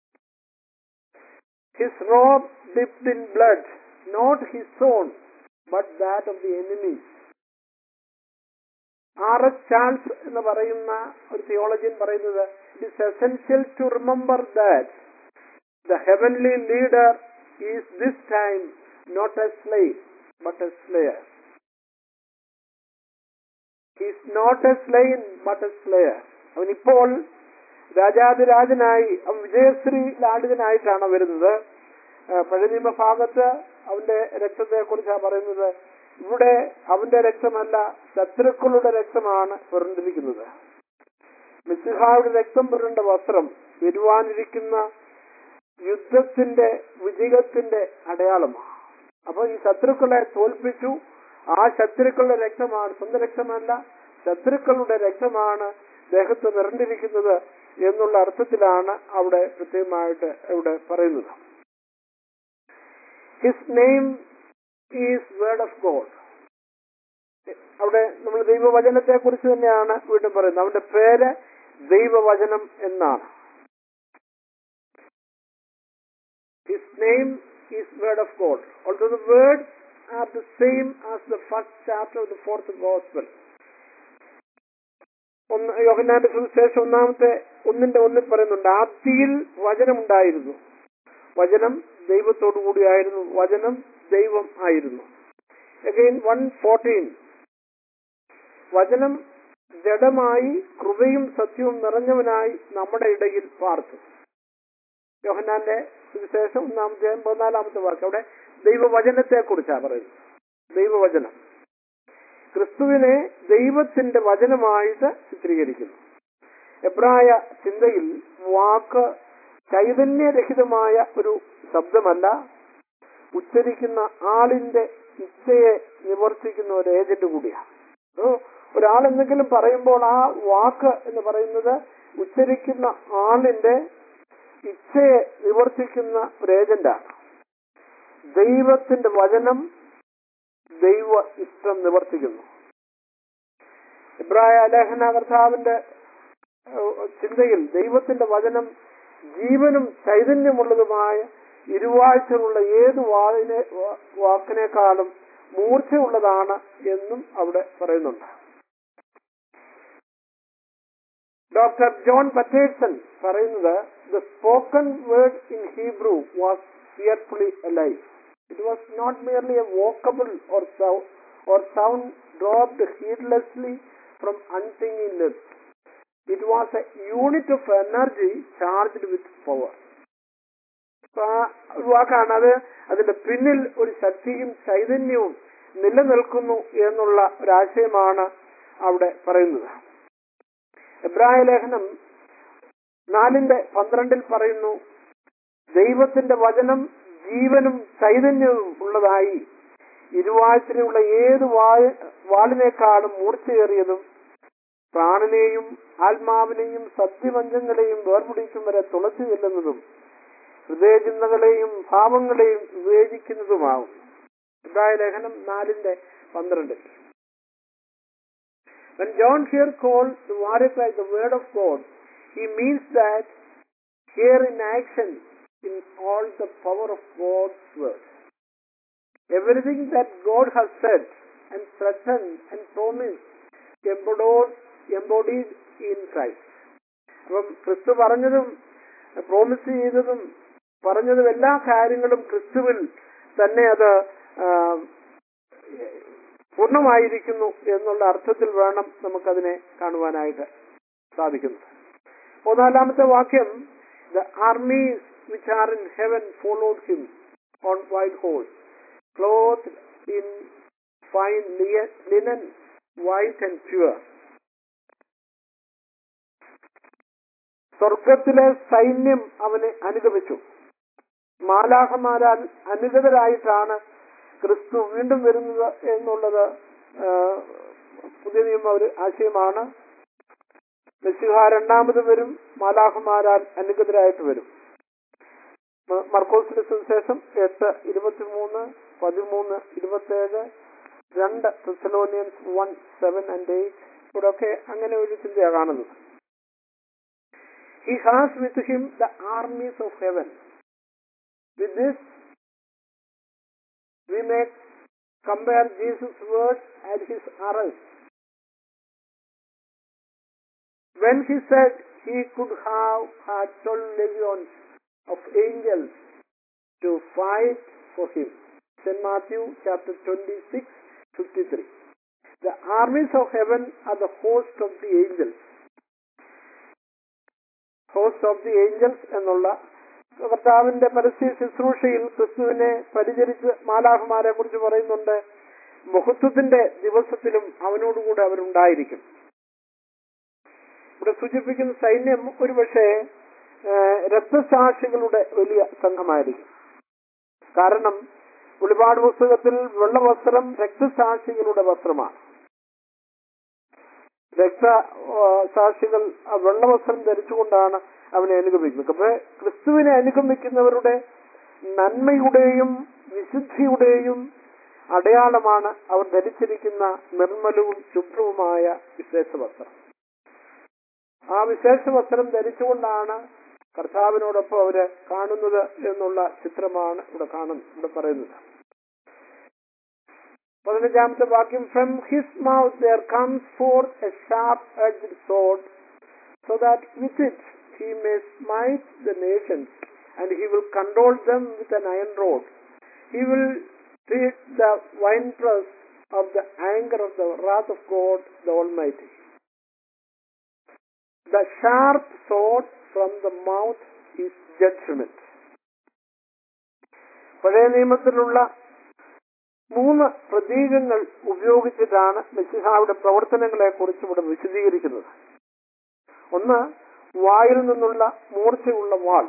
[SPEAKER 1] his robe dipped in blood not his own but that of the enemies R S Charles എന്ന് പറയുന്ന ഒരു തിയോളജിയൻ പറയുന്നത് it's essential to remember that the heavenly leader is this time not a slave but a slayer is not a slain but a slayer അവൻ ഇപ്പോൾ രാജാതിരാജനായി അവൻ വിജയശ്രീ ലാളിതനായിട്ടാണ് വരുന്നത് ആ, പഴയ നിയമഭാഗത്ത് അവന്റെ രക്തത്തെ കുറിച്ചാണ് പറയുന്നത് ഇവിടെ അവന്റെ രക്തമല്ല ശത്രുക്കളുടെ രക്തമാണ് പുരണ്ടിരിക്കുന്നത് മിസിഹായുടെ രക്തം പുരണ്ട വസ്ത്രം വരുവാനിരിക്കുന്ന യുദ്ധത്തിന്റെ വിജയത്തിന്റെ അടയാളമാണ് അപ്പൊ ഈ ശത്രുക്കളെ തോൽപ്പിച്ചു ആ ശത്രുക്കളുടെ രക്തമാണ് സ്വന്തം രക്തമല്ല ശത്രുക്കളുടെ രക്തമാണ് ദേഹത്ത് നിറഞ്ഞിരിക്കുന്നത് എന്നുള്ള അർത്ഥത്തിലാണ് അവിടെ കൃത്യമായിട്ട് ഇവിടെ പറയുന്നത് his name is word of God അവിടെ നമ്മൾ ദൈവവചനത്തെ കുറിച്ച് തന്നെയാണ് വീണ്ടും പറയുന്നത് അവന്റെ പേര് ദൈവവചനം എന്നാണ് His name is word of God. Although the words are the same as the first chapter of the fourth gospel. ഒന്ന് യോഹന്നാന്റെ സുവിശേഷം ഒന്നാമത്തെ ഒന്നിന്റെ ഒന്നിൽ പറയുന്നുണ്ട് ആദ്യയിൽ വചനമുണ്ടായിരുന്നു വചനം ദൈവത്തോടു കൂടിയായിരുന്നു വചനം ദൈവം ആയിരുന്നു അഗൈൻ വൺ ഫോർട്ടീൻ വചനം ജഡമായി കൃപയും സത്യവും നിറഞ്ഞവനായി നമ്മുടെ ഇടയിൽ പാർത്തു യോഹന്നാന്റെ സുവിശേഷം ഒന്നാമത്തെ പതിനാലാമത്തെ വാക്ക് അവിടെ ദൈവവചനത്തെ കുറിച്ചാണ് പറയുന്നത് ദൈവവചനം ക്രിസ്തുവിനെ ദൈവത്തിന്റെ വചനമായിട്ട് ചിത്രീകരിക്കുന്നു എബ്രായ ചിന്തയിൽ വാക്ക് ചൈതന്യരഹിതമായ ഒരു ശബ്ദമല്ല ഉച്ചരിക്കുന്ന ആളിന്റെ ഇച്ഛയെ നിവർത്തിക്കുന്ന ഒരു ഏജന്റ് കൂടിയാണ് ഓ, ഒരാൾ എന്തെങ്കിലും പറയുമ്പോൾ ആ വാക്ക് എന്ന് പറയുന്നത് ഉച്ചരിക്കുന്ന ആളിന്റെ ഇച്ഛയെ നിവർത്തിക്കുന്ന ഒരു ഏജന്റാണ് ദൈവത്തിന്റെ വചനം ദൈവ ഇഷ്ടം നിവർത്തിക്കുന്നു ഇബ്രായ ലേഖന കർത്താവിന്റെ ഏഹ്, ചിന്തയിൽ ദൈവത്തിന്റെ വചനം ജീവനും ചൈതന്യമുള്ളതുമായ ഇരുവാഴ്ചകളുള്ള ഏത് വാതിനെ വാ- വാക്കിനേക്കാളും മൂർച്ചയുള്ളതാണ് എന്നും അവിടെ പറയുന്നുണ്ട് ഡോക്ടർ ജോൺ പറ്റേഴ്സൺ പറയുന്നത് the spoken word in Hebrew was fearfully alive. It was not merely a walkable or, sou- or sound dropped heedlessly from unthinking lips. It was a unit of energy charged with power. അപ്പൊ ആ ഒരു വാക്കാണ് അത് അതിന്റെ പിന്നിൽ ഒരു ശക്തിയും ചൈതന്യവും നിലനിൽക്കുന്നു എന്നുള്ള ഒരാശയമാണ് അവിടെ പറയുന്നത് എബ്രായ ലേഖനം നാലിന്റെ പന്ത്രണ്ടിൽ പറയുന്നു ദൈവത്തിന്റെ വചനം ജീവനും ചൈതന്യവും ഉള്ളതായി ഇരുവാഴ്ചയിലുള്ള ഏത് വായ വാളിനേക്കാളും മൂർച്ചയേറിയതും പ്രാണനെയും ആത്മാവിനെയും സത്യവഞ്ചങ്ങളെയും വേർപിടിക്കും വരെ തുളച്ചു ചെല്ലുന്നതും ഹൃദയചിന്തകളെയും ഭാവങ്ങളെയും വിവേചിക്കുന്നതുമാവും ഇബ്രായ ലേഖനം നാലിന്റെ പന്ത്രണ്ടിൽ When John here calls the warrior the word of God, he means that here in action in all the power of God's word. Everything that God has said and threatened and promised embodied, embodied in Christ. അപ്പം ക്രിസ്തു പറഞ്ഞതും promise ചെയ്തതും പറഞ്ഞതും എല്ലാ കാര്യങ്ങളും ക്രിസ്തുവിൽ തന്നെ അത് ആ, പൂർണ്ണമായിരിക്കുന്നു എന്നുള്ള അർത്ഥത്തിൽ വേണം നമുക്കതിനെ കാണുവാനായിട്ട് സാധിക്കുന്നത് മൂന്നാലാമത്തെ വാക്യം the armies which are in heaven followed him on white horse clothed in fine linen white and pure സ്വർഗത്തിലെ സൈന്യം അവനെ അനുഗമിച്ചു മാലാഹമാരാൽ അനുഗതരായിട്ടാണ് ക്രിസ്തു വീണ്ടും വരുന്നത് എന്നുള്ളത് ആ, പുതിയ നിയമ ഒരു ആശയമാണ് മെസ്സിഹ രണ്ടാമത് വരും മാലാഹമാരാൽ അനുഗതരായിട്ട് വരും മ- മർക്കോസിന്റെ സുവിശേഷം എട്ട് ഇരുപത്തിമൂന്ന് പതിമൂന്ന് ഇരുപത്തേഴ് രണ്ട് Thessalonians one seven and eight ഇവിടെയൊക്കെ അങ്ങനെ ഒരു ചിന്തയാണ് കാണുന്നത് he has with him the armies of heaven with this we may compare Jesus' words at his arrest. When he said he could have had 12 legions of angels to fight for him. St. Matthew chapter 26, 53. The armies of heaven are the host of the angels. Host of the angels എന്നുള്ള കർത്താവിന്റെ പരസ്യ ശുശ്രൂഷയിൽ ക്രിസ്തുവിനെ പരിചരിച്ച് മാലാഹമാരെ കുറിച്ച് പറയുന്നുണ്ട് മഹത്വത്തിന്റെ ദിവസത്തിലും അവനോടുകൂടെ അവരുണ്ടായിരിക്കും ഇവിടെ സൂചിപ്പിക്കുന്ന സൈന്യം ഒരുപക്ഷെ ഏഹ്, രക്തസാക്ഷികളുടെ വലിയ സംഘമായിരിക്കും കാരണം വെളിപാട് പുസ്തകത്തിൽ വെള്ളവസ്ത്രം രക്തസാക്ഷികളുടെ വസ്ത്രമാണ് രക്ത ആ, സാക്ഷികൾ ആ വെള്ളവസ്ത്രം ധരിച്ചുകൊണ്ടാണ് അവനെ അനുഗമിക്കുന്നത് അപ്പൊ ക്രിസ്തുവിനെ അനുഗമിക്കുന്നവരുടെ നന്മയുടെയും വിശുദ്ധിയുടെയും അടയാളമാണ് അവർ ധരിച്ചിരിക്കുന്ന നിർമ്മലവും ശുഭ്രവുമായ വിശേഷവസ്ത്രം ആ വിശേഷ വസ്ത്രം ധരിച്ചുകൊണ്ടാണ് കർത്താവിനോടൊപ്പം അവര് കാണുന്നത് എന്നുള്ള ചിത്രമാണ് ഇവിടെ കാണുന്നത് ഇവിടെ പറയുന്നത് പതിനഞ്ചാമത്തെ വാക്യം from his mouth there comes forth a sharp edge sword so that with it he may smite the nations, and he will control them with an iron rod. He will treat the winepress of the anger of the wrath of God the Almighty. The sharp sword from the mouth is judgment. പഴയ നിയമത്തിലുള്ള മൂന്ന് പ്രതീകങ്ങൾ ഉപയോഗിച്ചിട്ടാണ് മെസ്സിഹായുടെ പ്രവർത്തനങ്ങളെ കുറിച്ച് ഇവിടെ വിശദീകരിക്കുന്നത് ഒന്ന് വായിൽ നിന്നുള്ള മൂർച്ചയുള്ള വാൾ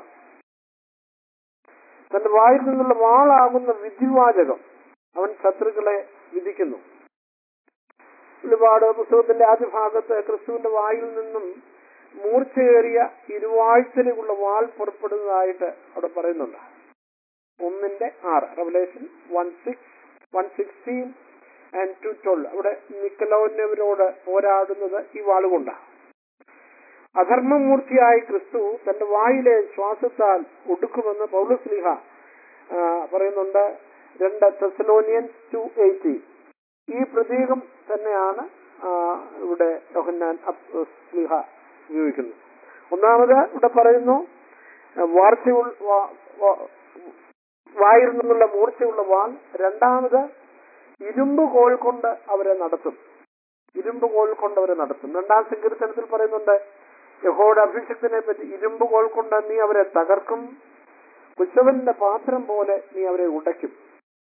[SPEAKER 1] തന്റെ വായിൽ നിന്നുള്ള വാളാകുന്ന വിധിവാചകം അവൻ ശത്രുക്കളെ വിധിക്കുന്നു ഒരുപാട് പുസ്തകത്തിന്റെ ആദ്യ ഭാഗത്ത് ക്രിസ്തുവിന്റെ വായിൽ നിന്നും മൂർച്ചയേറിയ ഇരുവാഴ്ചയിലുള്ള വാൾ പുറപ്പെടുന്നതായിട്ട് അവിടെ പറയുന്നുണ്ട് ഒന്നിന്റെ ആറ് Revelation one six one sixteen and two twelve അവിടെ നിക്കലോന്നവരോട് പോരാടുന്നത് ഈ വാളുകൊണ്ടാണ് അധർമ്മമൂർത്തിയായ ക്രിസ്തു തന്റെ വായിലെ ശ്വാസത്താൽ ഒടുക്കുമെന്ന് പൗലസ്ലിഹ ആ, പറയുന്നുണ്ട് രണ്ട് തെസലോനിയൻസ് ടു എയ്റ്റി ഈ പ്രതീകം തന്നെയാണ് ആ, ഇവിടെ യോഹന്നാൻ അപ്പ് സ്ലിഹ ഉപയോഗിക്കുന്നത് ഒന്നാമത് ഇവിടെ പറയുന്നു വാർച്ചയുള്ള വാ- വാ-
[SPEAKER 2] വായിൽ നിന്നുള്ള മൂർച്ചയുള്ള വാൾ രണ്ടാമത് ഇരുമ്പ് കോൽ കൊണ്ട് അവരെ നടത്തും ഇരുമ്പ് കോൽ കൊണ്ട് അവരെ നടത്തും രണ്ടാം സങ്കീർത്തനത്തിൽ പറയുന്നുണ്ട് യഹോയുടെ അഭിഷക്തനെ പറ്റി ഇരുമ്പ് കോൽ കൊണ്ട് നീ അവരെ തകർക്കും കുശവന്റെ പാത്രം പോലെ നീ അവരെ ഉടയ്ക്കും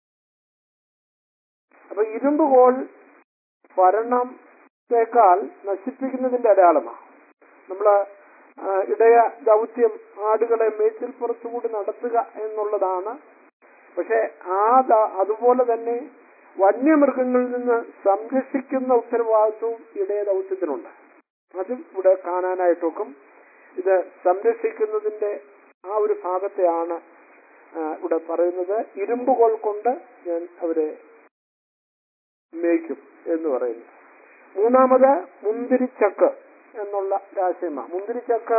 [SPEAKER 2] അപ്പൊ ഇരുമ്പ് കോൽ ഭരണത്തെക്കാൾ നശിപ്പിക്കുന്നതിന്റെ അടയാളമാണ് നമ്മള് ആ, ഇടയ ദൗത്യം ആടുകളെ മേച്ചിൽപ്പുറത്തുകൂടി നടത്തുക എന്നുള്ളതാണ് പക്ഷെ ആ ദ- അതുപോലെ തന്നെ വന്യമൃഗങ്ങളിൽ നിന്ന് സംരക്ഷിക്കുന്ന ഉത്തരവാദിത്വവും ഇടയ ദൗത്യത്തിനുണ്ട് അതും ഇവിടെ കാണാനായിട്ടൊക്കും ഇത് സംരക്ഷിക്കുന്നതിന്റെ ആ ഒരു ഭാഗത്തെയാണ് ആ, ഇവിടെ പറയുന്നത് ഇരുമ്പുകോൽ കൊണ്ട് ഞാൻ അവരെ മേയ്ക്കും എന്ന് പറയുന്നു മൂന്നാമത് മുന്തിരിച്ചക്ക് എന്നുള്ള രാശയമാണ് മുന്തിരിച്ചക്ക്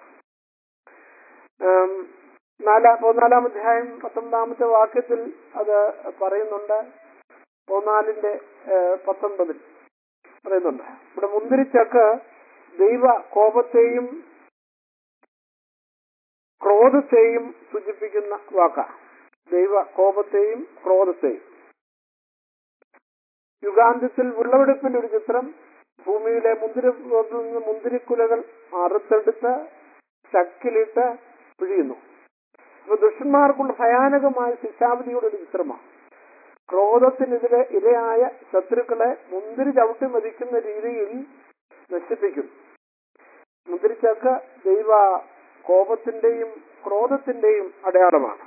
[SPEAKER 2] ഉം, നാലാ പതിനാലാം അധ്യായം പത്തൊമ്പതാമത്തെ വാക്യത്തിൽ അത് പറയുന്നുണ്ട് പതിനാലിന്റെ ഏഹ്, പത്തൊൻപതിൽ പറയുന്നുണ്ട് ഇവിടെ മുന്തിരിച്ചക്ക് ദൈവ കോപത്തെയും ക്രോധത്തെയും സൂചിപ്പിക്കുന്ന വാക്കാ ദൈവ കോപത്തെയും ക്രോധത്തെയും യുഗാന്ത്യത്തിൽ വിളവെടുപ്പിന്റെ ഒരു ചിത്രം ഭൂമിയിലെ മുന്തിരി തോട്ടത്തിൽ നിന്ന് മുന്തിരിക്കുലകൾ അറുത്തെടുത്ത് ചക്കിലിട്ട് പിഴിയുന്നു അപ്പൊ ദുഷ്ടന്മാർക്കുള്ള ഭയാനകമായ ശിക്ഷാവിധിയുടെ ഒരു ചിത്രമാണ് ക്രോധത്തിനെതിരെ ഇരയായ ശത്രുക്കളെ മുന്തിരി ചവിട്ടി മതിക്കുന്ന രീതിയിൽ നശിപ്പിക്കും മുന്തിരിച്ചക്ക് ദൈവ കോപത്തിന്റെയും ക്രോധത്തിന്റെയും അടയാളമാണ്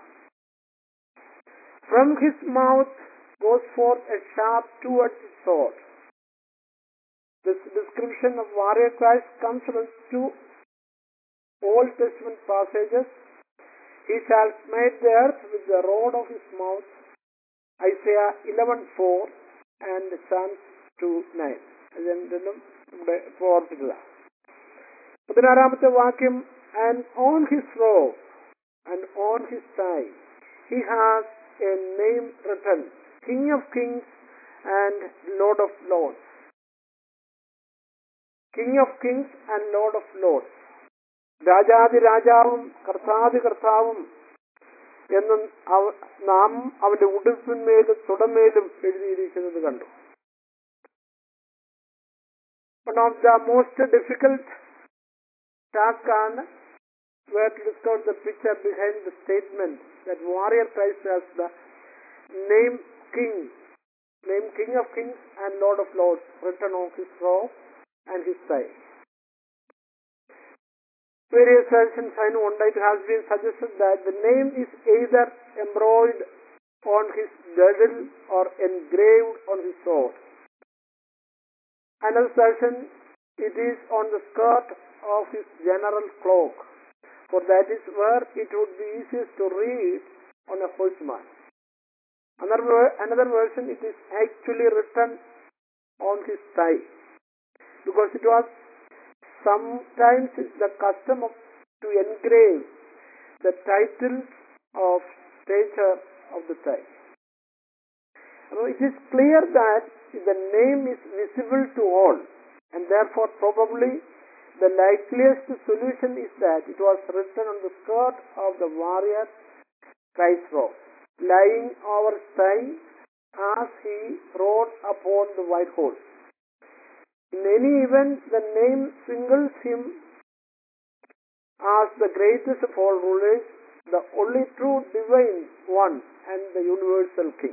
[SPEAKER 2] from his mouth goes forth a sharp two-edged sword. This description of warrior Christ comes from two Old Testament passages. He shall smite the earth with the rod of his mouth. Isaiah 11:4 and Psalms 2:9. ഇത് രണ്ടിലും ഇവിടെ ഇപ്പോൾ ഓർപ്പിക്കുക പതിനാറാമത്തെ വാക്യം and on his robe and on his thigh he has a name written king of kings and lord of lords king of kings and lord of lords രാജാതി രാജാവും കർത്താതി കർത്താവും എന്നും അവ- നാം അവന്റെ ഉടുപ്പിന്മേലും തുടമേലും എഴുതിയിരിക്കുന്നത് കണ്ടു one of the most difficult task ആണ് where to discover the picture behind the statement that warrior Christ has the name King, name King of Kings and Lord of Lords written on his robe and his thigh. Various versions I know it has been suggested that the name is either embroidered on his girdle or engraved on his sword. Another version, it is on the skirt of his general cloak, for that is where it would be easiest to read on a horseman. Another, ver- another version, it is actually written on his thigh, because it was sometimes the custom of to engrave the titles of stature of the thigh. Now, it is clear that the name is visible to all, and therefore probably the likeliest solution is that it was written on the skirt of the warrior Christ robe, lying over his thigh as he rode upon the white horse. In any event, the name singles him as the greatest of all rulers, the only true divine one, and the universal king.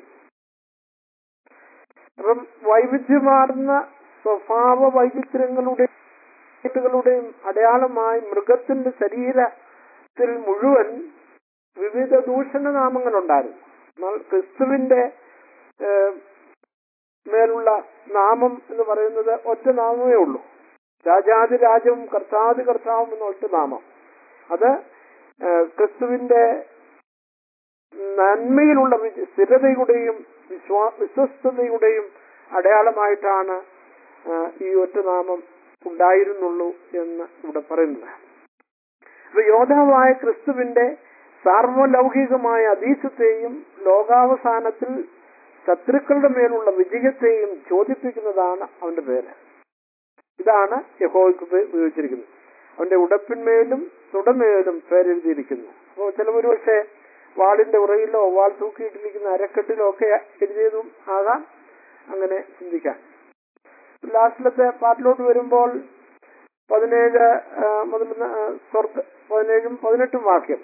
[SPEAKER 2] അപ്പം വൈവിധ്യമാർന്ന സ്വഭാവ വൈചിത്ര്യങ്ങളുടെ ുടെയും അടയാളമായി മൃഗത്തിന്റെ ശരീരത്തിൽ മുഴുവൻ വിവിധ ദൂഷണനാമങ്ങളുണ്ടായിരുന്നു എന്നാൽ ക്രിസ്തുവിന്റെ ഏഹ്, മേലുള്ള നാമം എന്ന് പറയുന്നത് ഒറ്റ നാമമേ ഉള്ളൂ രാജാതി രാജവും കർത്താതി കർത്താവും എന്ന ഒറ്റ നാമം അത് ഏഹ്, ക്രിസ്തുവിന്റെ നന്മയിലുള്ള വി- സ്ഥിരതയുടെയും വിശ്വാ വിശ്വസ്തതയുടെയും അടയാളമായിട്ടാണ് ഏഹ്, ഈ ഒറ്റ നാമം ഉണ്ടായിരുന്നുള്ളൂ എന്ന് ഇവിടെ പറയുന്നത് അപ്പൊ യോദ്ധാവായ ക്രിസ്തുവിന്റെ സാർവലൗകികമായ അതീശത്തെയും ലോകാവസാനത്തിൽ ശത്രുക്കളുടെ മേലുള്ള വിജയത്തെയും ചോദിപ്പിക്കുന്നതാണ് അവന്റെ പേര് ഇതാണ് യഹോയ്ക്ക് ഉപയോഗിച്ചിരിക്കുന്നത് അവന്റെ ഉടപ്പിന്മേലും തുടമേലും പേരെഴുതിയിരിക്കുന്നു അപ്പോൾ ചിലവർ പക്ഷേ വാളിന്റെ ഉറയിലോ വാൾ തൂക്കിയിട്ടിരിക്കുന്ന അരക്കെട്ടിലോ ഒക്കെ എഴുതിയതും ആകാം അങ്ങനെ ചിന്തിക്കാം ലാസ്റ്റിലത്തെ പാട്ടിലോട്ട് വരുമ്പോൾ പതിനേഴ് ആ, മുതൽ ആ, സ്വർഗ പതിനേഴും പതിനെട്ടും വാക്യം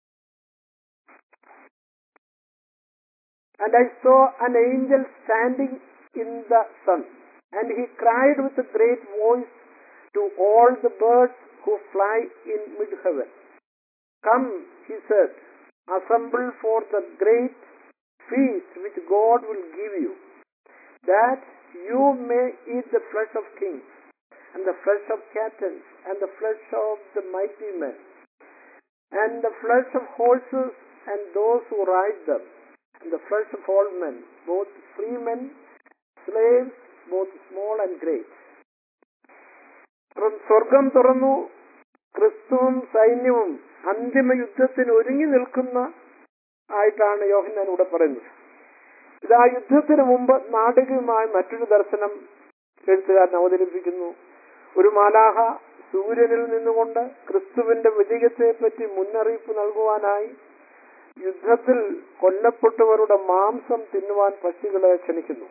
[SPEAKER 2] And I saw an angel standing in the sun, and he cried with a great voice to all the birds who fly in mid heaven. Come, he said, assemble for the great feast which God will give you, that you may eat the flesh of kings, and the flesh of captains, and the flesh of the mighty men, and the flesh of horses and those who ride them, and the flesh of all men, both free men, slaves, both small and great. അപ്പം സ്വർഗം തുറന്നു ക്രിസ്തുവും സൈന്യവും അന്തിമ യുദ്ധത്തിന് ഒരുങ്ങി നിൽക്കുന്ന ആയിട്ടാണ് യോഹന്നാൻ ഇവിടെ പറയുന്നത് ഇത് ആ യുദ്ധത്തിന് മുമ്പ് നാടകീയമായ മറ്റൊരു ദർശനം എഴുത്തുകാരൻ അവതരിപ്പിക്കുന്നു ഒരു മാലാഹ സൂര്യനിൽ നിന്നുകൊണ്ട് ക്രിസ്തുവിന്റെ വിജയത്തെ പറ്റി മുന്നറിയിപ്പ് നൽകുവാനായി യുദ്ധത്തിൽ കൊല്ലപ്പെട്ടവരുടെ മാംസം തിന്നുവാൻ പക്ഷികളെ ക്ഷണിക്കുന്നു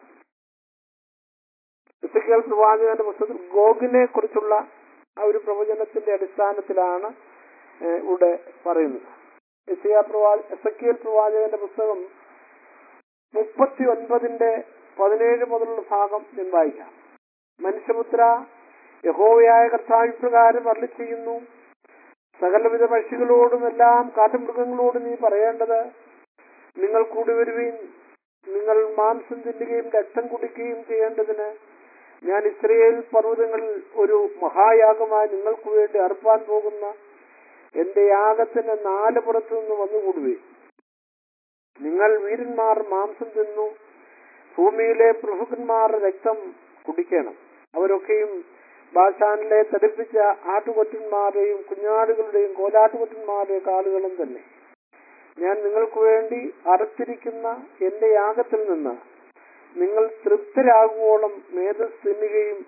[SPEAKER 2] ഇസക്കിയൽ പ്രവാചകന്റെ പുസ്തകത്തിൽ ഗോഗിനെ കുറിച്ചുള്ള ആ ഒരു പ്രവചനത്തിന്റെ അടിസ്ഥാനത്തിലാണ് ഏഹ്, ഇവിടെ പറയുന്നത് എസിയ പ്രവാ എസക്കിയൽ പ്രവാചകന്റെ പുസ്തകം മുപ്പത്തി ഒൻപതിന്റെ പതിനേഴ് മുതലുള്ള ഭാഗം ഞാൻ വായിക്കാം മനുഷ്യപുത്ര യഹോവയായ കർത്താവ് ഇപ്രകാരം അരളി ചെയ്യുന്നു സകലവിധ പക്ഷികളോടും എല്ലാം കാട്ടുമൃഗങ്ങളോടും നീ പറയേണ്ടത് നിങ്ങൾ കൂടി വരുവീൻ നിങ്ങൾ മാംസം തിന്നുകയും രക്തം കുടിക്കുകയും ചെയ്യേണ്ടതിന് ഞാൻ ഇസ്രയേൽ പർവ്വതങ്ങളിൽ ഒരു മഹായാഗമായി നിങ്ങൾക്ക് വേണ്ടി അർപ്പാൻ പോകുന്ന എന്റെ യാഗത്തിന് നാല് പുറത്തു നിന്ന് വന്നുകൂടുവേ നിങ്ങൾ വീരന്മാർ മാംസം തിന്നു ഭൂമിയിലെ പ്രഭുക്കന്മാരുടെ രക്തം കുടിക്കണം അവരൊക്കെയും ബാഷാനിലെ തടിപ്പിച്ച ആട്ടുകൊറ്റന്മാരുടെയും കുഞ്ഞാടുകളുടെയും കോലാട്ടുകൊറ്റന്മാരുടെയും കാലുകളും തന്നെ ഞാൻ നിങ്ങൾക്ക് വേണ്ടി അറുത്തിരിക്കുന്ന എന്റെ യാഗത്തിൽ നിന്ന് നിങ്ങൾ തൃപ്തരാകുവോളം മേധസ് തിന്നുകയും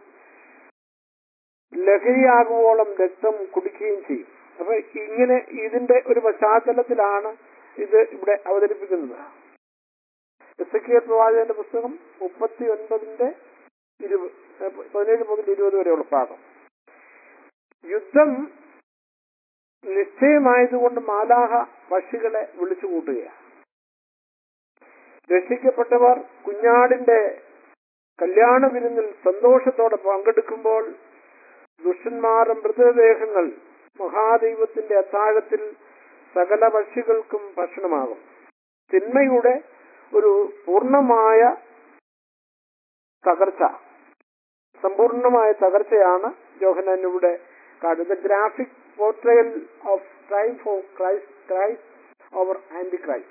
[SPEAKER 2] ലഹരിയാകുവോളം രക്തം കുടിക്കുകയും ചെയ്യും അപ്പൊ ഇങ്ങനെ ഇതിന്റെ ഒരു പശ്ചാത്തലത്തിലാണ് ഇത് ഇവിടെ അവതരിപ്പിക്കുന്നത് എസ് കെ പ്രവാചകന്റെ പുസ്തകം മുപ്പത്തി ഒൻപതിന്റെ ഇരുപത് പതിനേഴ് മുതൽ ഇരുപത് വരെയുള്ള ഭാഗം യുദ്ധം നിശ്ചയമായതുകൊണ്ട് മാലാഹ പക്ഷികളെ വിളിച്ചു കൂട്ടുകയാണ് രക്ഷിക്കപ്പെട്ടവർ കുഞ്ഞാടിന്റെ കല്യാണ വിരുന്നിൽ സന്തോഷത്തോടെ പങ്കെടുക്കുമ്പോൾ ദുഷ്ടന്മാരുടെ മൃതദേഹങ്ങൾ മഹാദൈവത്തിന്റെ അത്താഴത്തിൽ സകല പക്ഷികൾക്കും ഭക്ഷണമാകും തിന്മയുടെ ഒരു പൂർണ്ണമായ തകർച്ച സമ്പൂർണമായ തകർച്ചയാണ് ജോഹനാൻ ഇവിടെ കാണുന്നത് graphic portrayal of triumph of Christ Christ over antichrist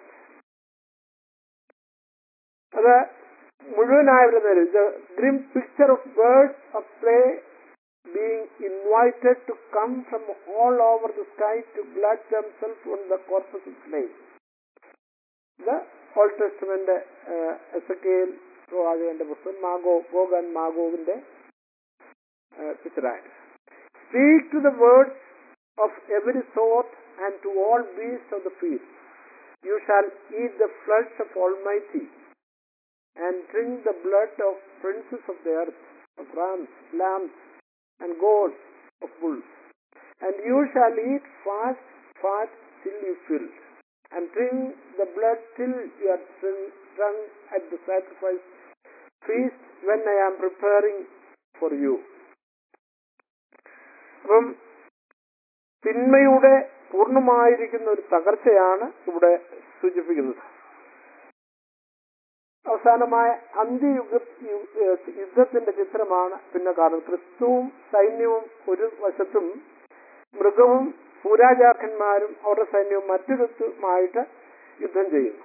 [SPEAKER 2] അത് മുഴുവനായ ഒരു grim picture of birds of prey being invited to come from all over the sky to glut themselves on the corpus of slaves. The Old Testament Ezekiel പ്രവാചകന്റെ പുസ്തകം മാഗോ ഗോഗൻ മാഗോവിന്റെ പിക്ചറായിട്ട് speak to the words of every sort and to all beast of the field you shall eat the flesh of all mighty and drink the blood of princes of the earth of rams lambs and goats of bulls. And you shall eat fast, fat till you fill, and drink the blood till you are drunk drunk at the sacrifice feast when I am preparing for you. അപ്പം തിന്മയുടെ പൂർണ്ണമായിരിക്കുന്ന ഒരു തകർച്ചയാണ് ഇവിടെ സൂചിപ്പിക്കുന്നത് അവസാനമായ അന്ത്യയുഗ U- യുദ്ധത്തിന്റെ ചിത്രമാണ് പിന്നെ കാണുന്നത് ക്രിസ്തുവും സൈന്യവും ഒരു വശത്തും മൃഗവും പൂരാജാക്കന്മാരും അവരുടെ സൈന്യവും മറ്റൊരുത്തുമായിട്ട് യുദ്ധം ചെയ്യുന്നു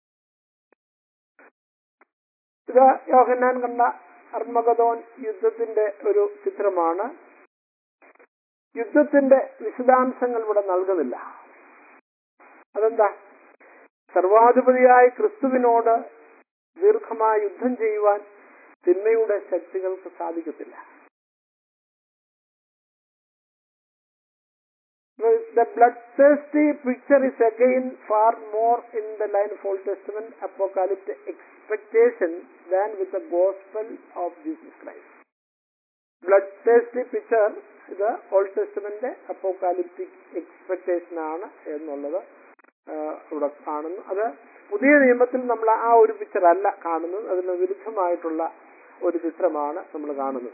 [SPEAKER 2] ഇത് യോഹന്നാൻ കണ്ട അർമഗതോൻ യുദ്ധത്തിന്റെ ഒരു ചിത്രമാണ് യുദ്ധത്തിന്റെ വിശദാംശങ്ങൾ ഇവിടെ നൽകുന്നില്ല അതെന്താ സർവാധിപതിയായ ക്രിസ്തുവിനോട് ദീർഘമായ യുദ്ധം ചെയ്യുവാൻ തിന്മയുടെ ശക്തികൾക്ക് സാധിക്കത്തില്ല The bloodthirsty picture is again far more in the line of Old Testament apocalyptic expectation than with the gospel of Jesus Christ. Blood picture ഇത് ഓൾഡ് ടെസ്റ്റമെന്റ് അപ്പോക്കാലിപ്റ്റിക് എക്സ്പെക്ടേഷൻ ആണ് എന്നുള്ളത് ആ, ഇവിടെ കാണുന്നു അത് പുതിയ നിയമത്തിൽ നമ്മൾ ആ ഒരു പിക്ചർ അല്ല കാണുന്നത് അതിന് വിരുദ്ധമായിട്ടുള്ള ഒരു ചിത്രമാണ് നമ്മൾ കാണുന്നത്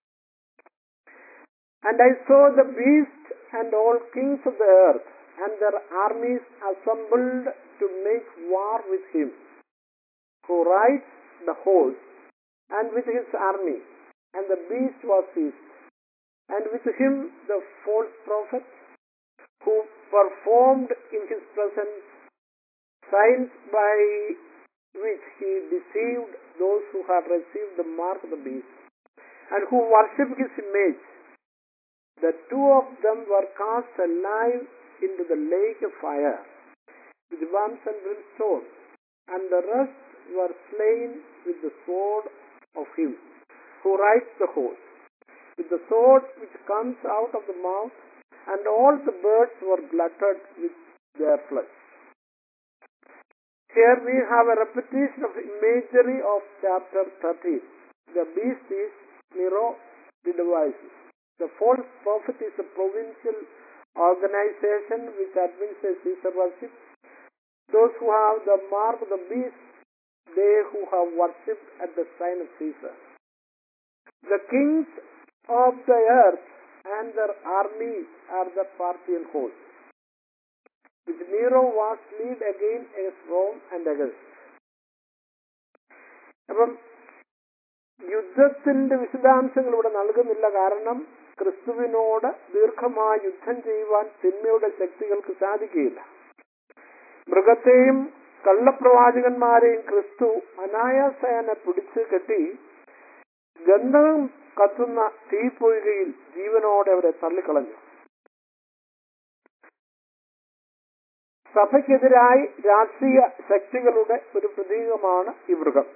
[SPEAKER 2] And I saw the beast and all kings of the earth and their armies assembled to make war with him, who rides the horse, and with his army, and the beast was seized, and with him the false prophet, who performed in his presence signs by which he deceived those who had received the mark of the beast, and who worshipped his image. The two of them were cast alive into the lake of fire, with worms and brimstone, and the rest were slain with the sword of him who rides the horse, with the sword which comes out of the mouth, and all the birds were glutted with their flesh. Here we have a repetition of imagery of chapter 13. The beast is Nero the devices. The false prophet is a provincial organization which administers Caesar worship. Those who have the mark of the beast, they who have worshipped at the sign of Caesar. The kings of the earth and their armies are the Parthian host, which Nero was lead again against Rome and against. അപ്പം യുദ്ധത്തിന്റെ വിശദാംശങ്ങൾ ഇവിടെ നൽകുന്നില്ല കാരണം ക്രിസ്തുവിനോട് ദീർഘമായി യുദ്ധം ചെയ്യുവാൻ തിന്മയുടെ ശക്തികൾക്ക് സാധിക്കുകയില്ല മൃഗത്തെയും കള്ളപ്രവാചകന്മാരെയും ക്രിസ്തു അനായാസേന പിടിച്ചു കെട്ടി ഗന്ധകം കത്തുന്ന തീപ്പൊയ്കയിൽ ജീവനോടെ അവരെ തള്ളിക്കളഞ്ഞു സഭയ്ക്കെതിരായി രാഷ്ട്രീയ ശക്തികളുടെ ഒരു പ്രതീകമാണ് ഈ മൃഗം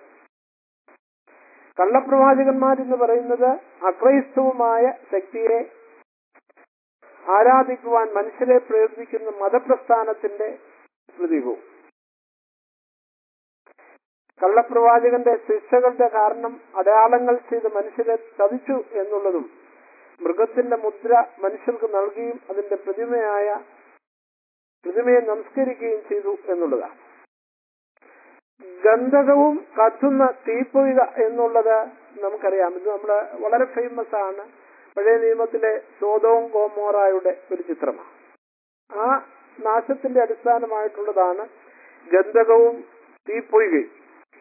[SPEAKER 2] കള്ളപ്രവാചകന്മാരെന്ന് പറയുന്നത് അക്രൈസ്തവമായ ശക്തിയെ ആരാധിക്കുവാൻ മനുഷ്യരെ പ്രേരിപ്പിക്കുന്ന മതപ്രസ്ഥാനത്തിന്റെ പ്രതീകവും കള്ളപ്രവാചകന്റെ ശിക്ഷകളുടെ കാരണം അടയാളങ്ങൾ ചെയ്ത് മനുഷ്യരെ ചതിച്ചു എന്നുള്ളതും മൃഗത്തിന്റെ മുദ്ര മനുഷ്യർക്ക് നൽകുകയും അതിന്റെ പ്രതിമയായ പ്രതിമയെ നമസ്കരിക്കുകയും ചെയ്തു എന്നുള്ളതാണ് ഗന്ധകവും കത്തുന്ന തീപ്പൊയ്ക എന്നുള്ളത് നമുക്കറിയാം ഇത് നമ്മൾ വളരെ ഫേമസ് ആണ് പഴയ നിയമത്തിലെ സോതവും ഗോമോറായുടെ ഒരു ചിത്രമാണ് ആ നാശത്തിന്റെ അടിസ്ഥാനമായിട്ടുള്ളതാണ് ഗന്ധകവും തീപ്പൊയ്കയും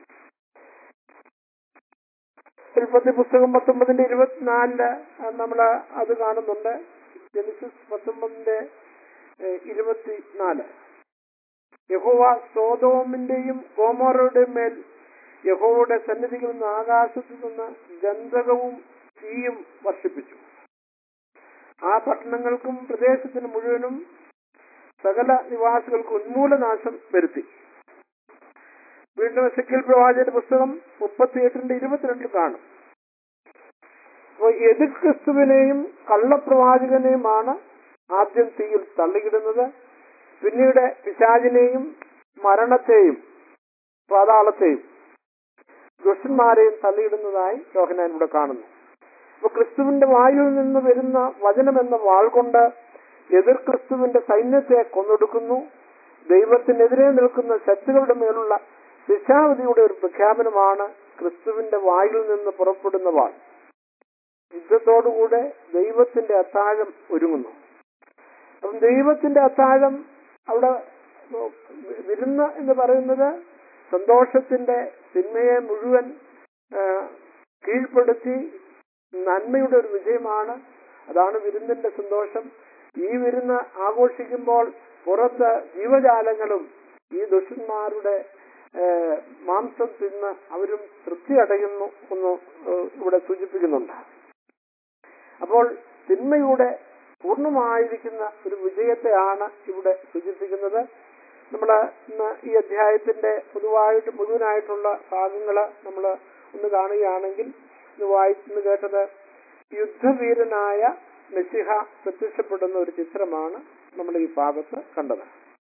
[SPEAKER 2] ഉൽപ്പത്തി പുസ്തകം പത്തൊമ്പതിന്റെ ഇരുപത്തിനാലില് നമ്മൾ അത് കാണുന്നുണ്ട് ജനിസിസ് പത്തൊമ്പതിന്റെ ഏഹ്, ഇരുപത്തിനാല് യഹോവ സോതോമിന്റെയും ഗോമോറയുടെയും മേൽ യഹോവയുടെ സന്നിധിയിൽ നിന്ന് ആകാശത്തു നിന്ന് ഗന്ധകവും തീയും വർഷിപ്പിച്ചു ആ പട്ടണങ്ങൾക്കും പ്രദേശത്തിന് മുഴുവനും സകല നിവാസികൾക്കും ഉന്മൂലനാശം വരുത്തി വീണ്ടും എസക്കിൽ പ്രവാചകന്റെ പുസ്തകം മുപ്പത്തിയെട്ടിന്റെ ഇരുപത്തിരണ്ടിൽ കാണും അപ്പോൾ എതിർ ക്രിസ്തുവിനെയും കള്ളപ്രവാചകനെയുമാണ് ആദ്യം തീയിൽ തള്ളിയിടുന്നത് പിന്നീട് പിശാചിനെയും മരണത്തെയും പാതാളത്തെയും ദുഷ്ടന്മാരെയും തള്ളിയിടുന്നതായി യോഹനാൻ ഇവിടെ കാണുന്നു അപ്പൊ ക്രിസ്തുവിന്റെ വായുവിൽ നിന്ന് വരുന്ന വചനമെന്ന വാൾ കൊണ്ട് എതിർ ക്രിസ്തുവിന്റെ സൈന്യത്തെ കൊന്നൊടുക്കുന്നു ദൈവത്തിനെതിരെ നിൽക്കുന്ന ശക്തികളുടെ മേലുള്ള ശിക്ഷാവിധിയുടെ ഒരു പ്രഖ്യാപനമാണ് ക്രിസ്തുവിന്റെ വായിൽ നിന്ന് പുറപ്പെടുന്ന വാൾ യുദ്ധത്തോടുകൂടെ ദൈവത്തിന്റെ അത്താഴം ഒരുങ്ങുന്നു അപ്പം ദൈവത്തിന്റെ അത്താഴം അവിടെ വിരുന്ന് എന്ന് പറയുന്നത് സന്തോഷത്തിന്റെ തിന്മയെ മുഴുവൻ ആ, കീഴ്പ്പെടുത്തി നന്മയുടെ ഒരു വിജയമാണ് അതാണ് വിരുന്നിന്റെ സന്തോഷം ഈ വിരുന്ന് ആഘോഷിക്കുമ്പോൾ പുറത്ത് ജീവജാലങ്ങളും ഈ ദുഷ്ടന്മാരുടെ ആ, മാംസം തിന്ന് അവരും തൃപ്തി അടയുന്നു എന്ന് ആ, ഇവിടെ സൂചിപ്പിക്കുന്നുണ്ട് അപ്പോൾ തിന്മയുടെ പൂർണ്ണമായിരിക്കുന്ന ഒരു വിജയത്തെയാണ് ഇവിടെ സൂചിപ്പിക്കുന്നത് നമ്മൾ ഇന്ന് ഈ അധ്യായത്തിന്റെ പൊതുവായിട്ട് മുഴുവനായിട്ടുള്ള ഭാഗങ്ങൾ നമ്മൾ ഒന്ന് കാണുകയാണെങ്കിൽ ഇന്ന് വായിച്ചു കേട്ടത് യുദ്ധവീരനായ മെസ്സിഹ പ്രത്യക്ഷപ്പെടുന്ന ഒരു ചിത്രമാണ് നമ്മൾ ഈ ഭാഗത്ത് കണ്ടത്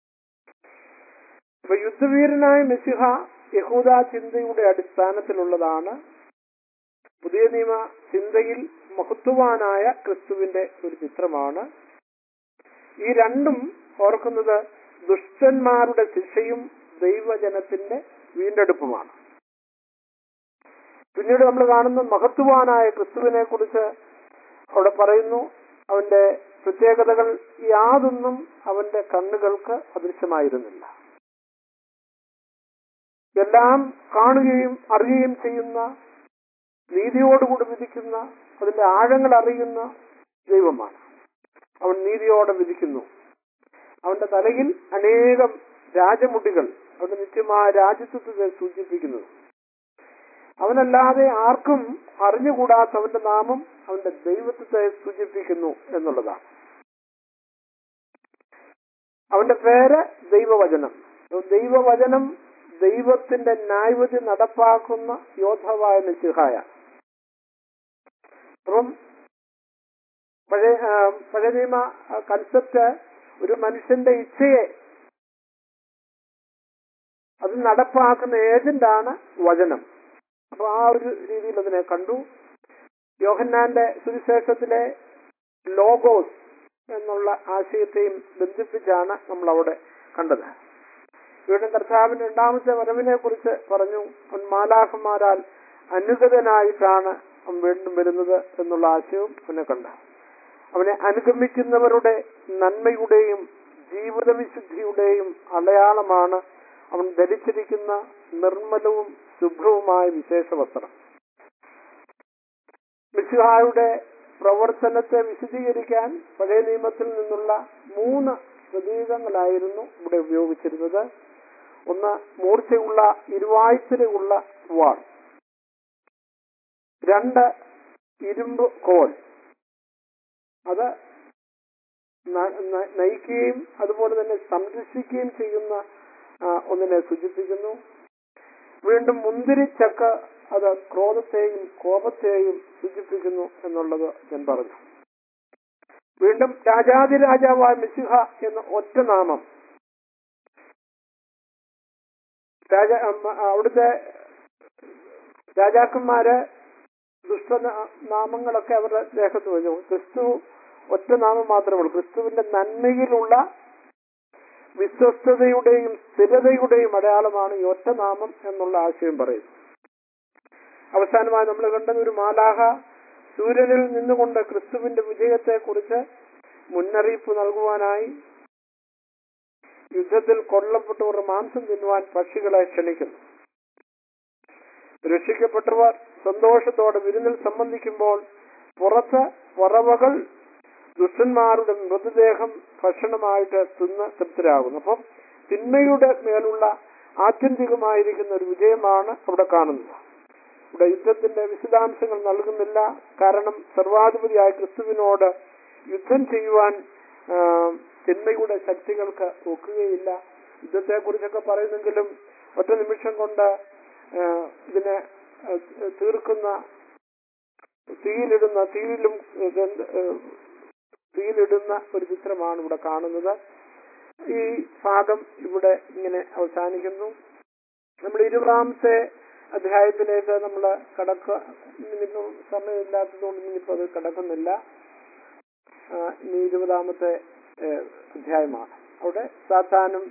[SPEAKER 2] അപ്പൊ യുദ്ധവീരനായ മെസ്സിഹ യഹൂദ ചിന്തയുടെ അടിസ്ഥാനത്തിലുള്ളതാണ് പുതിയ നിയമ ചിന്തയിൽ മഹത്വവാനായ ക്രിസ്തുവിന്റെ ഒരു ചിത്രമാണ് ഈ രണ്ടും ഓർക്കുന്നത് ദുഷ്ടന്മാരുടെ ശിക്ഷയും ദൈവജനത്തിന്റെ വീണ്ടെടുപ്പുമാണ് പിന്നീട് നമ്മൾ കാണുന്ന മഹത്വവാനായ ക്രിസ്തുവിനെ കുറിച്ച് അവിടെ പറയുന്നു അവന്റെ പ്രത്യേകതകൾ യാതൊന്നും അവന്റെ കണ്ണുകൾക്ക് അദൃശ്യമായിരുന്നില്ല എല്ലാം കാണുകയും അറിയുകയും ചെയ്യുന്ന നീതിയോടുകൂടി വിധിക്കുന്ന അതിന്റെ ആഴങ്ങൾ അറിയുന്ന ദൈവമാണ് അവൻ നീതിയോടെ വിധിക്കുന്നു അവന്റെ തലയിൽ അനേകം രാജമുടികൾ അവന്റെ നിത്യമായ രാജ്യത്വത്തെ സൂചിപ്പിക്കുന്നത് അവനല്ലാതെ ആർക്കും അറിഞ്ഞുകൂടാത്ത അവന്റെ നാമം അവന്റെ ദൈവത്വത്തെ സൂചിപ്പിക്കുന്നു എന്നുള്ളതാണ് അവന്റെ പേര് ദൈവവചനം ദൈവവചനം ദൈവത്തിന്റെ ന്യായവിധി നടപ്പാക്കുന്ന യോദ്ധാവായ നിസിഹായ അപ്പം പഴയ ആ, പഴയ നിയമ കൺസെപ്റ്റ് ഒരു മനുഷ്യന്റെ ഇച്ഛയെ അത് നടപ്പാക്കുന്ന ഏജന്റാണ് വചനം അപ്പൊ ആ ഒരു രീതിയിൽ അതിനെ കണ്ടു യോഹന്നാന്റെ സുവിശേഷത്തിലെ ലോഗോസ് എന്നുള്ള ആശയത്തെയും ബന്ധിപ്പിച്ചാണ് നമ്മൾ അവിടെ കണ്ടത് വീണ്ടും കർത്താവിന്റെ രണ്ടാമത്തെ വരവിനെ കുറിച്ച് പറഞ്ഞു അവൻ മാലാഹന്മാരാൽ അനുഗതനായിട്ടാണ് അവൻ വീണ്ടും വരുന്നത് എന്നുള്ള ആശയവും അവനെ കണ്ട അവനെ അനുഗമിക്കുന്നവരുടെ നന്മയുടെയും ജീവിത വിശുദ്ധിയുടെയും അടയാളമാണ് അവൻ ധരിച്ചിരിക്കുന്ന നിർമ്മലവും ശുഭ്രവുമായ വിശേഷ വസ്ത്രം മിശിഹായുടെ പ്രവർത്തനത്തെ വിശദീകരിക്കാൻ പഴയ നിയമത്തിൽ നിന്നുള്ള മൂന്ന് പ്രതീകങ്ങളായിരുന്നു ഇവിടെ ഉപയോഗിച്ചിരുന്നത് ഒന്ന് മൂർച്ചയുള്ള ഇരുവായ്ത്തിലുള്ള വാൾ രണ്ട് ഇരുമ്പ് കോൽ അത് ന- ന- നയിക്കുകയും അതുപോലെ തന്നെ സംരക്ഷിക്കുകയും ചെയ്യുന്ന ആ, ഒന്നിനെ സൂചിപ്പിക്കുന്നു വീണ്ടും മുന്തിരിച്ചക്ക അത് ക്രോധത്തെയും കോപത്തെയും സൂചിപ്പിക്കുന്നു എന്നുള്ളത് ഞാൻ പറഞ്ഞു വീണ്ടും രാജാതിരാജാവായ മിശിഹ എന്ന ഒറ്റ നാമം രാജ അം, അവിടുത്തെ രാജാക്കന്മാര് ദുഷ്ട നാമങ്ങളൊക്കെ അവരുടെ ദേഹത്ത് വെച്ചു ക്രിസ്തു ഒറ്റ നാമം മാത്രമേ ഉള്ളൂ ക്രിസ്തുവിന്റെ നന്മയിലുള്ള വിശ്വസ്തതയുടെയും സ്ഥിരതയുടെയും അടയാളമാണ് ഈ ഒറ്റ നാമം എന്നുള്ള ആശയം പറയുന്നു അവസാനമായി നമ്മൾ കണ്ടത് ഒരു മാലാഹ സൂര്യനിൽ നിന്നുകൊണ്ട് ക്രിസ്തുവിന്റെ വിജയത്തെക്കുറിച്ച് മുന്നറിയിപ്പ് നൽകുവാനായി യുദ്ധത്തിൽ കൊല്ലപ്പെട്ടവർ മാംസം തിന്നുവാൻ പക്ഷികളെ ക്ഷണിക്കുന്നു രക്ഷിക്കപ്പെട്ടവർ സന്തോഷത്തോടെ വിരുന്നിൽ സംബന്ധിക്കുമ്പോൾ പുറത്ത് പറവകൾ ദുഷ്ടന്മാരുടെ മൃതദേഹം ഭക്ഷണമായിട്ട് തിന്ന് തൃപ്തരാകുന്നു അപ്പം തിന്മയുടെ മേലുള്ള ആത്യന്തികമായിരിക്കുന്ന ഒരു വിജയമാണ് അവിടെ കാണുന്നത് ഇവിടെ യുദ്ധത്തിന്റെ വിശദാംശങ്ങൾ നൽകുന്നില്ല കാരണം സർവാധിപതിയായ ക്രിസ്തുവിനോട് യുദ്ധം ചെയ്യുവാൻ ആ, തിന്മയുടെ ശക്തികൾക്ക് ഒക്കുകയില്ല യുദ്ധത്തെ കുറിച്ചൊക്കെ പറയുന്നെങ്കിലും ഒറ്റ നിമിഷം കൊണ്ട് ആ, ഇതിനെ ആ, തീർക്കുന്ന തീയിലിടുന്ന തീയിലും ഏ, ഗന്ധ- ഏ, തീയിലിടുന്ന ഒരു ചിത്രമാണ് ഇവിടെ കാണുന്നത് ഈ ഭാഗം ഇവിടെ ഇങ്ങനെ അവസാനിക്കുന്നു നമ്മൾ ഇരുപതാമത്തെ അധ്യായത്തിലേക്ക് നമ്മൾ കടക്ക ഇന്നിപ്പം സമയമില്ലാത്തതുകൊണ്ട് ഇനിയിപ്പോൾ അത് കടക്കുന്നില്ല ആ, ഇനി ഇരുപതാമത്തെ ഏഹ്, അധ്യായമാണ് അവിടെ സാത്താനും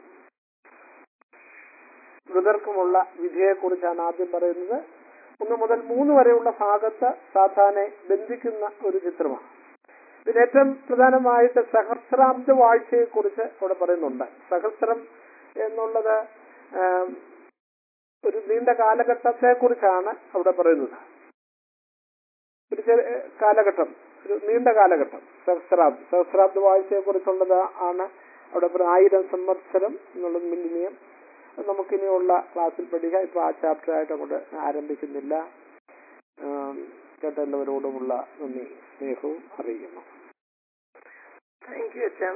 [SPEAKER 2] വൃതർക്കുമുള്ള വിധിയെക്കുറിച്ചാണ് ആദ്യം പറയുന്നത് ഒന്ന് മുതൽ മൂന്ന് വരെയുള്ള ഭാഗത്ത് സാത്താനെ ബന്ധിക്കുന്ന ഒരു ചിത്രമാണ് ഇതിന് ഏറ്റവും പ്രധാനമായിട്ട് സഹസ്രാബ്ദ വാഴ്ചയെ കുറിച്ച് അവിടെ പറയുന്നുണ്ട് സഹസ്രം എന്നുള്ളത് ആം, ഒരു നീണ്ട കാലഘട്ടത്തെ കുറിച്ചാണ് അവിടെ പറയുന്നത് ഒരു ചെറിയ കാലഘട്ടം ഒരു നീണ്ട കാലഘട്ടം സഹസ്രാബ്ദം സഹസ്രാബ്ദ വാഴ്ചയെ കുറിച്ചുള്ളത് ആണ് അവിടെ പറയുന്നത് ആയിരം സംവത്സരം എന്നുള്ളത് മില്ലിനിയം അത് നമുക്കിനിയുള്ള ക്ലാസ്സിൽ പഠിക്കാം ഇപ്പൊ ആ ചാപ്റ്റർ ആയിട്ട് അങ്ങോട്ട് ആരംഭിക്കുന്നില്ല ആം, കേട്ട എല്ലാവരോടുമുള്ള നന്ദി സ്നേഹവും അറിയിക്കുന്നു
[SPEAKER 3] താങ്ക് യു അച്ഛാ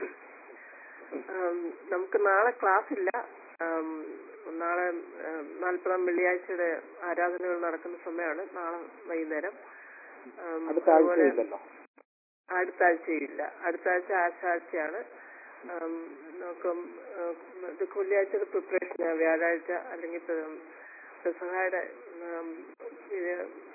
[SPEAKER 3] ഉം, നമുക്ക് നാളെ ക്ലാസ് ഇല്ല ഉം, നാളെ ഉം, നാൽപ്പതാം വെള്ളിയാഴ്ചയുടെ ആരാധനകൾ നടക്കുന്ന സമയമാണ് നാളെ വൈകുന്നേരം ഉം,
[SPEAKER 2] അടുത്ത
[SPEAKER 3] അതുപോലെ
[SPEAKER 2] ആഴ്ചയില്ലല്ലോ
[SPEAKER 3] അടുത്ത ആഴ്ചയില്ല അടുത്ത ആഴ്ച ആശാഴ്ചയാണ് ആം, നോക്കും ആ, ഇത് വെള്ളിയാഴ്ചയുടെ പ്രിപ്പറേഷൻ വ്യാഴാഴ്ച അല്ലെങ്കിൽ പെസഹായുടെ ആം, ഇത്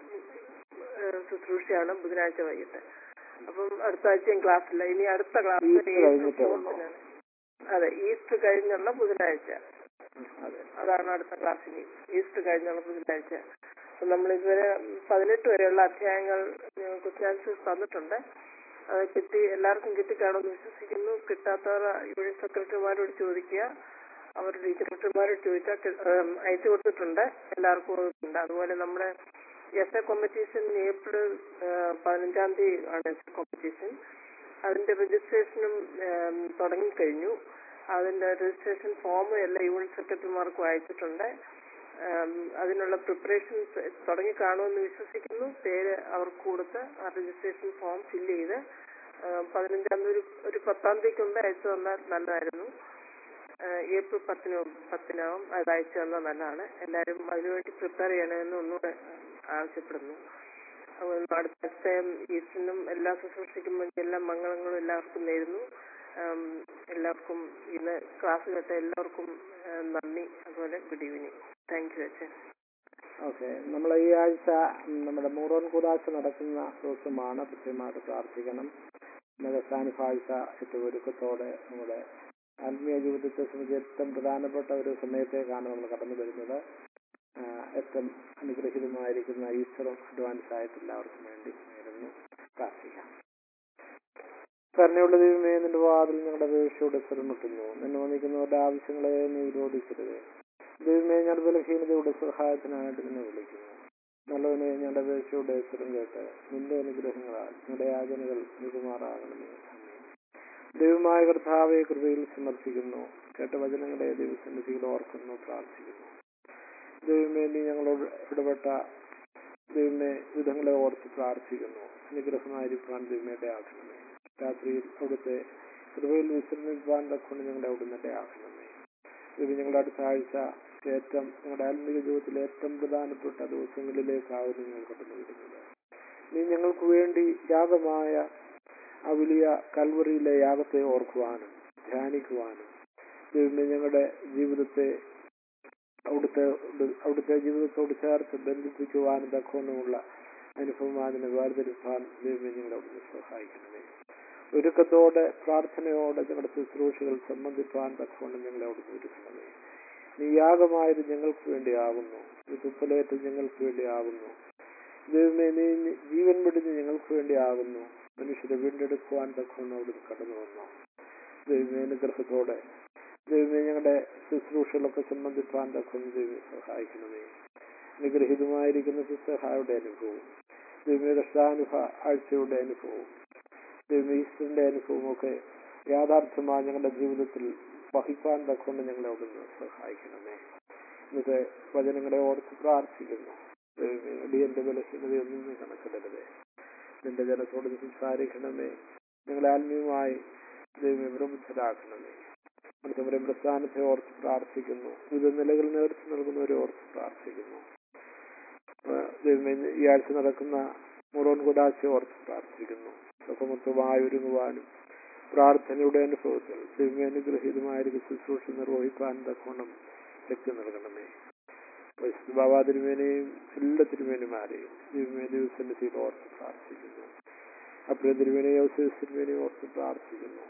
[SPEAKER 3] ആ, ശുശ്രൂഷയാണ് ബുധനാഴ്ച വൈകിട്ട് അപ്പം അടുത്ത ആഴ്ചയും ക്ലാസ് ഇല്ല ഇനി അടുത്ത ക്ലാസ്
[SPEAKER 1] ഈസ്റ്റർ കഴിഞ്ഞിട്ടേ ഉള്ളൂ.
[SPEAKER 3] അതെ ഈസ്റ്റർ കഴിഞ്ഞുള്ള ബുധനാഴ്ച
[SPEAKER 1] അതെ
[SPEAKER 3] അതാണ് അടുത്ത ക്ലാസ് ഇനി ഈസ്റ്റർ കഴിഞ്ഞുള്ള ബുധനാഴ്ച അപ്പൊ നമ്മൾ ഇതുവരെ പതിനെട്ട് വരെയുള്ള അധ്യായങ്ങൾ ക്വസ്റ്റ്യൻ ആൻസേഴ്സ് തന്നിട്ടുണ്ട് അത് കിട്ടി എല്ലാവർക്കും കിട്ടിക്കാണുമെന്ന് വിശ്വസിക്കുന്നു കിട്ടാത്തവർ യൂണിയൻ സെക്രട്ടറിമാരോട് ചോദിക്കുക അവർ ടീച്ചർ സെക്രട്ടറിമാരോട് ചോദിച്ചാൽ കി- ഉം, അയച്ചു കൊടുത്തിട്ടുണ്ട് എല്ലാവർക്കും ഉണ്ട് അതുപോലെ നമ്മുടെ എസ് എ കോമ്പറ്റീഷൻ ഏപ്രിൽ ഏഹ്, പതിനഞ്ചാം തീയതി ആണ് എസ് എ കോമ്പറ്റീഷൻ അതിന്റെ രജിസ്ട്രേഷനും ഏം, തുടങ്ങിക്കഴിഞ്ഞു അതിന്റെ രജിസ്ട്രേഷൻ ഫോം എല്ലാ യൂണിറ്റ് സെക്രട്ടറിമാർക്കും അയച്ചിട്ടുണ്ട് ഏം, അതിനുള്ള പ്രിപ്പറേഷൻ തുടങ്ങി കാണുമെന്ന് വിശ്വസിക്കുന്നു പേര് അവർക്ക് കൊടുത്ത് ആ രജിസ്ട്രേഷൻ ഫോം ഫില്ല് ചെയ്ത് ഏം, പതിനഞ്ചാം തീയതി ഒരു ഒരു പത്താം തീയതിക്ക് മുമ്പ് അയച്ചു തന്നാൽ നല്ലതായിരുന്നു ഏഹ്, ഏപ്രിൽ പത്തിന് പത്തിനാവും അത് അയച്ചു തന്നാൽ നല്ലതാണ് എല്ലാവരും അതിനുവേണ്ടി പ്രിപ്പയർ ചെയ്യണമെന്ന് ഒന്നുകൂടെ ആവശ്യപ്പെടുന്നു അതുകൊണ്ട് അടുത്ത ഈസ്റ്റിനും എല്ലാ ശുശ്രൂഷയ്ക്കും വേണ്ടി എല്ലാ മംഗളങ്ങളും എല്ലാവർക്കും നേരുന്നു ആം, എല്ലാവർക്കും ഇന്ന് ക്ലാസ് കേട്ട എല്ലാവർക്കും ആ, നന്ദി അതുപോലെ ഗുഡ് ഈവനിങ് താങ്ക് യു അച്ഛൻ
[SPEAKER 1] ഓക്കെ നമ്മൾ ഈ ആഴ്ച ഉം, നമ്മുടെ മൂറോൻ കൂടാശ നടക്കുന്ന ദിവസമാണ് കൃത്യമായിട്ട് പ്രാർത്ഥിക്കണം മതസ്ഥാനിക ആഴ്ച ഏറ്റവും ഒരുക്കത്തോടെ നമ്മുടെ ആത്മീയ ജീവിതത്തെ സംബന്ധിച്ച് ഏറ്റവും പ്രധാനപ്പെട്ട ഒരു സമയത്തേക്കാണ് നമ്മൾ കടന്നു വരുന്നത് ആ, ഏറ്റവും അനുഗ്രഹീതമായിരിക്കുന്ന ഈസ്റ്ററും അഡ്വാൻസ് ആയിട്ട് എല്ലാവർക്കും വേണ്ടി നേരുന്നു പ്രാർത്ഥിക്കാം കരുണയുള്ള ദൈവമേ നിന്റെ വാതിൽ ഞങ്ങളുടെ അപേക്ഷയോടെ സ്വരമുട്ടുന്നു നിന്നെ വന്നിക്കുന്നവരുടെ ആവശ്യങ്ങളെ നീ വിരോധിക്കരുത് ദൈവമേ ഞാൻ ബലഹീനതയുടെ സഹായത്തിനായിട്ട് നിന്നെ വിളിക്കുന്നു നല്ലവനെ ഞങ്ങളുടെ അപേക്ഷയുടെ സ്വരം കേട്ട് നിന്റെ അനുഗ്രഹങ്ങളാൽ ഞങ്ങളുടെ യാചനകൾ നികുമാറാകണമേ ആമേൻ. ദൈവമായ കർത്താവെ കൃപയിൽ സമർപ്പിക്കുന്നു കേട്ട വചനങ്ങളെ ദൈവസന്നിധിയിൽ ഓർക്കുന്നു പ്രാർത്ഥിക്കുന്നു ദൈവമേ നീ ഞങ്ങളോട് ഇടപെട്ട ദൈവമേ വിധങ്ങളെ ഓർത്ത് പ്രാർത്ഥിക്കുന്നു അനുഗ്രഹമായിരിക്കാൻ ദൈവമയുടെ ആക്കണമേ രാത്രിയിൽ അവിടുത്തെ കൃപയിൽ വിശ്രമിക്കാൻ തക്കൊണ്ട് ഞങ്ങളെ അവിടുന്ന് ആക്കണമേ ഇത് ഞങ്ങളുടെ അടുത്ത ആഴ്ച ഏറ്റവും ഞങ്ങളുടെ ആത്മീയ ജീവിതത്തിലെ ഏറ്റവും പ്രധാനപ്പെട്ട ദിവസങ്ങളിലേക്കാവും ഞങ്ങൾ കടന്നു വരുന്നത് നീ ഞങ്ങൾക്ക് വേണ്ടി യാഗമായ ആ വലിയ കൽവറിയിലെ യാഗത്തെ ഓർക്കുവാനും ധ്യാനിക്കുവാനും ദൈവമേ ഞങ്ങളുടെ ജീവിതത്തെ അവിടുത്തെ അവിടുത്തെ ജീവിതത്തോട് ചേർത്ത് ബന്ധിപ്പിക്കുവാനും തക്കവണ്ണമുള്ള അനുഭവം അതിനെ വേർതിരിക്കാൻ ദൈവമേ ഞങ്ങളെ അവിടുന്ന് സഹായിക്കണമേ ഒരുക്കത്തോടെ പ്രാർത്ഥനയോടെ ഞങ്ങളുടെ ശുശ്രൂഷകൾ സംബന്ധിപ്പാൻ തക്കവണ്ണം ഞങ്ങളെ അവിടുന്ന് ഒരുക്കണമേ നീ യാഗമായത് ഞങ്ങൾക്ക് വേണ്ടിയാകുന്നു നീ തുപ്പലേറ്റ് ഞങ്ങൾക്ക് വേണ്ടിയാകുന്നു ദൈവമേ നീ ജീവൻ വെടിഞ്ഞ് ഞങ്ങൾക്ക് വേണ്ടിയാകുന്നു മനുഷ്യരെ വീണ്ടെടുക്കുവാൻ തക്കവണ്ണം അവിടുന്ന് കടന്നു വന്നു ദൈവമേ അനുഗ്രഹത്തോടെ ദൈവമേ ഞങ്ങളുടെ ശുശ്രൂഷകളൊക്കെ സംബന്ധിപ്പാൻ തക്കവണ്ണം ദൈവം സഹായിക്കണമേ അനുഗ്രഹീതമായിരിക്കുന്ന ശുശ്രഹായുടെ അനുഭവവും ദൈവമേ കഷ്ടാനുഭ ആഴ്ചയുടെ അനുഭവവും ദൈവം ഈശ്വരന്റെ അനുഭവമൊക്കെ യാഥാർത്ഥ്യമായി ഞങ്ങളുടെ ജീവിതത്തിൽ വഹിക്കാൻ തക്കൊണ്ട് ഞങ്ങളെ അവിടുന്ന് സഹായിക്കണമേ ഇന്നത്തെ വചനങ്ങളെ ഓർത്ത് പ്രാർത്ഥിക്കുന്നു ദൈവമേ അടിയന്റെ ബലഹീനതയൊന്നും നീ കണക്കിടരുതേ നിന്റെ ജനത്തോട് നീ സംസാരിക്കണമേ ഞങ്ങളെ ആത്മീയമായി ദൈവമേ പ്രബുദ്ധരാക്കണമേ അടുത്തവരെ പ്രസ്ഥാനത്തെ ഓർത്ത് പ്രാർത്ഥിക്കുന്നു വിവിധ നിലകൾ നേതൃത്വം നൽകുന്നവരെ ഓർത്ത് പ്രാർത്ഥിക്കുന്നു ആ, ദൈവമേ ഈ ആഴ്ച നടക്കുന്ന മുറോൻ കുടാശയെ ഓർത്ത് പ്രാർത്ഥിക്കുന്നു സുഖമൊത്തമായി ഒരുങ്ങുവാനും പ്രാർത്ഥനയുടെ അനുഭവത്തിൽ ദൈവമേ അനുഗ്രഹീതമായ ശുശ്രൂഷ നിർവഹിക്കാൻ തക്കോണം ശക്തി നൽകണമേ പരിശുദ്ധ ബാബാ തിരുമേനെയും എല്ലാ തിരുമേനുമാരെയും ദൈവമേ ദിവസന്നിധിയിൽ ഓർത്ത് പ്രാർത്ഥിക്കുന്നു അപ്രിയ തിരുമേനെയും ഔസേസ് തിരുമേനെയും ഓർത്ത് പ്രാർത്ഥിക്കുന്നു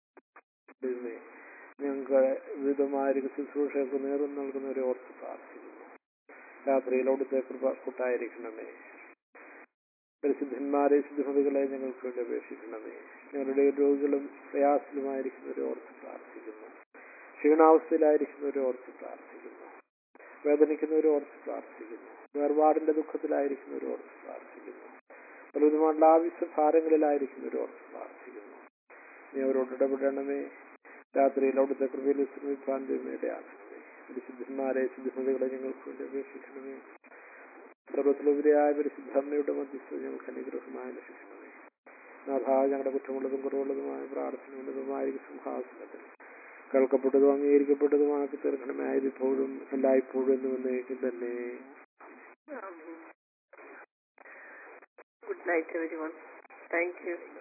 [SPEAKER 1] ദൈവമേ ഞങ്ങൾക്ക് വിവിധമായ ശുശ്രൂഷകൾക്ക് നേതൃത്വം നൽകുന്നവരെ ഓർത്ത് പ്രാർത്ഥിക്കുന്നു രാത്രിയിൽ അവിടുത്തെ കൃപ കൂട്ടായിരിക്കണമേ പരിശുദ്ധന്മാരെ ശുദ്ധമതികളെ ഞങ്ങൾക്ക് വേണ്ടി അപേക്ഷിക്കണമേ ഞങ്ങളുടെ രോഗികളും പ്രയാസത്തിലുമായിരിക്കുന്നവരെ ഓർത്ത് പ്രാർത്ഥിക്കുന്നു ക്ഷീണാവസ്ഥയിലായിരിക്കുന്നവരെ ഓർത്ത് പ്രാർത്ഥിക്കുന്നു വേദനിക്കുന്നവരെ ഓർത്ത് പ്രാർത്ഥിക്കുന്നു വേർപാടിന്റെ ദുഃഖത്തിലായിരിക്കുന്നവരെ ഓർത്ത് പ്രാർത്ഥിക്കുന്നു പലവിധമായുള്ള ആവശ്യ ഭാരങ്ങളിലായിരിക്കുന്നവരെ ഓർത്ത് പ്രാർത്ഥിക്കുന്നു നീ അവരോട് ഇടപെടണമേ രാത്രിയിൽ അവിടുത്തെ കൃപയിൽ ശ്രമിക്കാൻ ദൈവമേടയാക്കണമേ പരിശുദ്ധന്മാരെ ശുദ്ധമതികളെ ഞങ്ങൾക്ക് വേണ്ടി അപേക്ഷിക്കണമേ സർവത്തിലുപരിയായ പരിശുദ്ധമ്മയുടെ മധ്യസ്ഥ ഞങ്ങൾക്ക് അനുഗ്രഹമായി ലഭിക്കണമേ നാഥ ഞങ്ങളുടെ കുറ്റമുള്ളതും കുറവുള്ളതുമായ പ്രാർത്ഥനയുള്ളതുമായ സിംഹാസനത്തിൽ കേൾക്കപ്പെട്ടതും അംഗീകരിക്കപ്പെട്ടതുമാക്കി തീർക്കണമേ ആയതിപ്പോഴും എല്ലായ്പ്പോഴും എന്ന് വന്നേക്കും തന്നെ
[SPEAKER 3] good night everyone thank U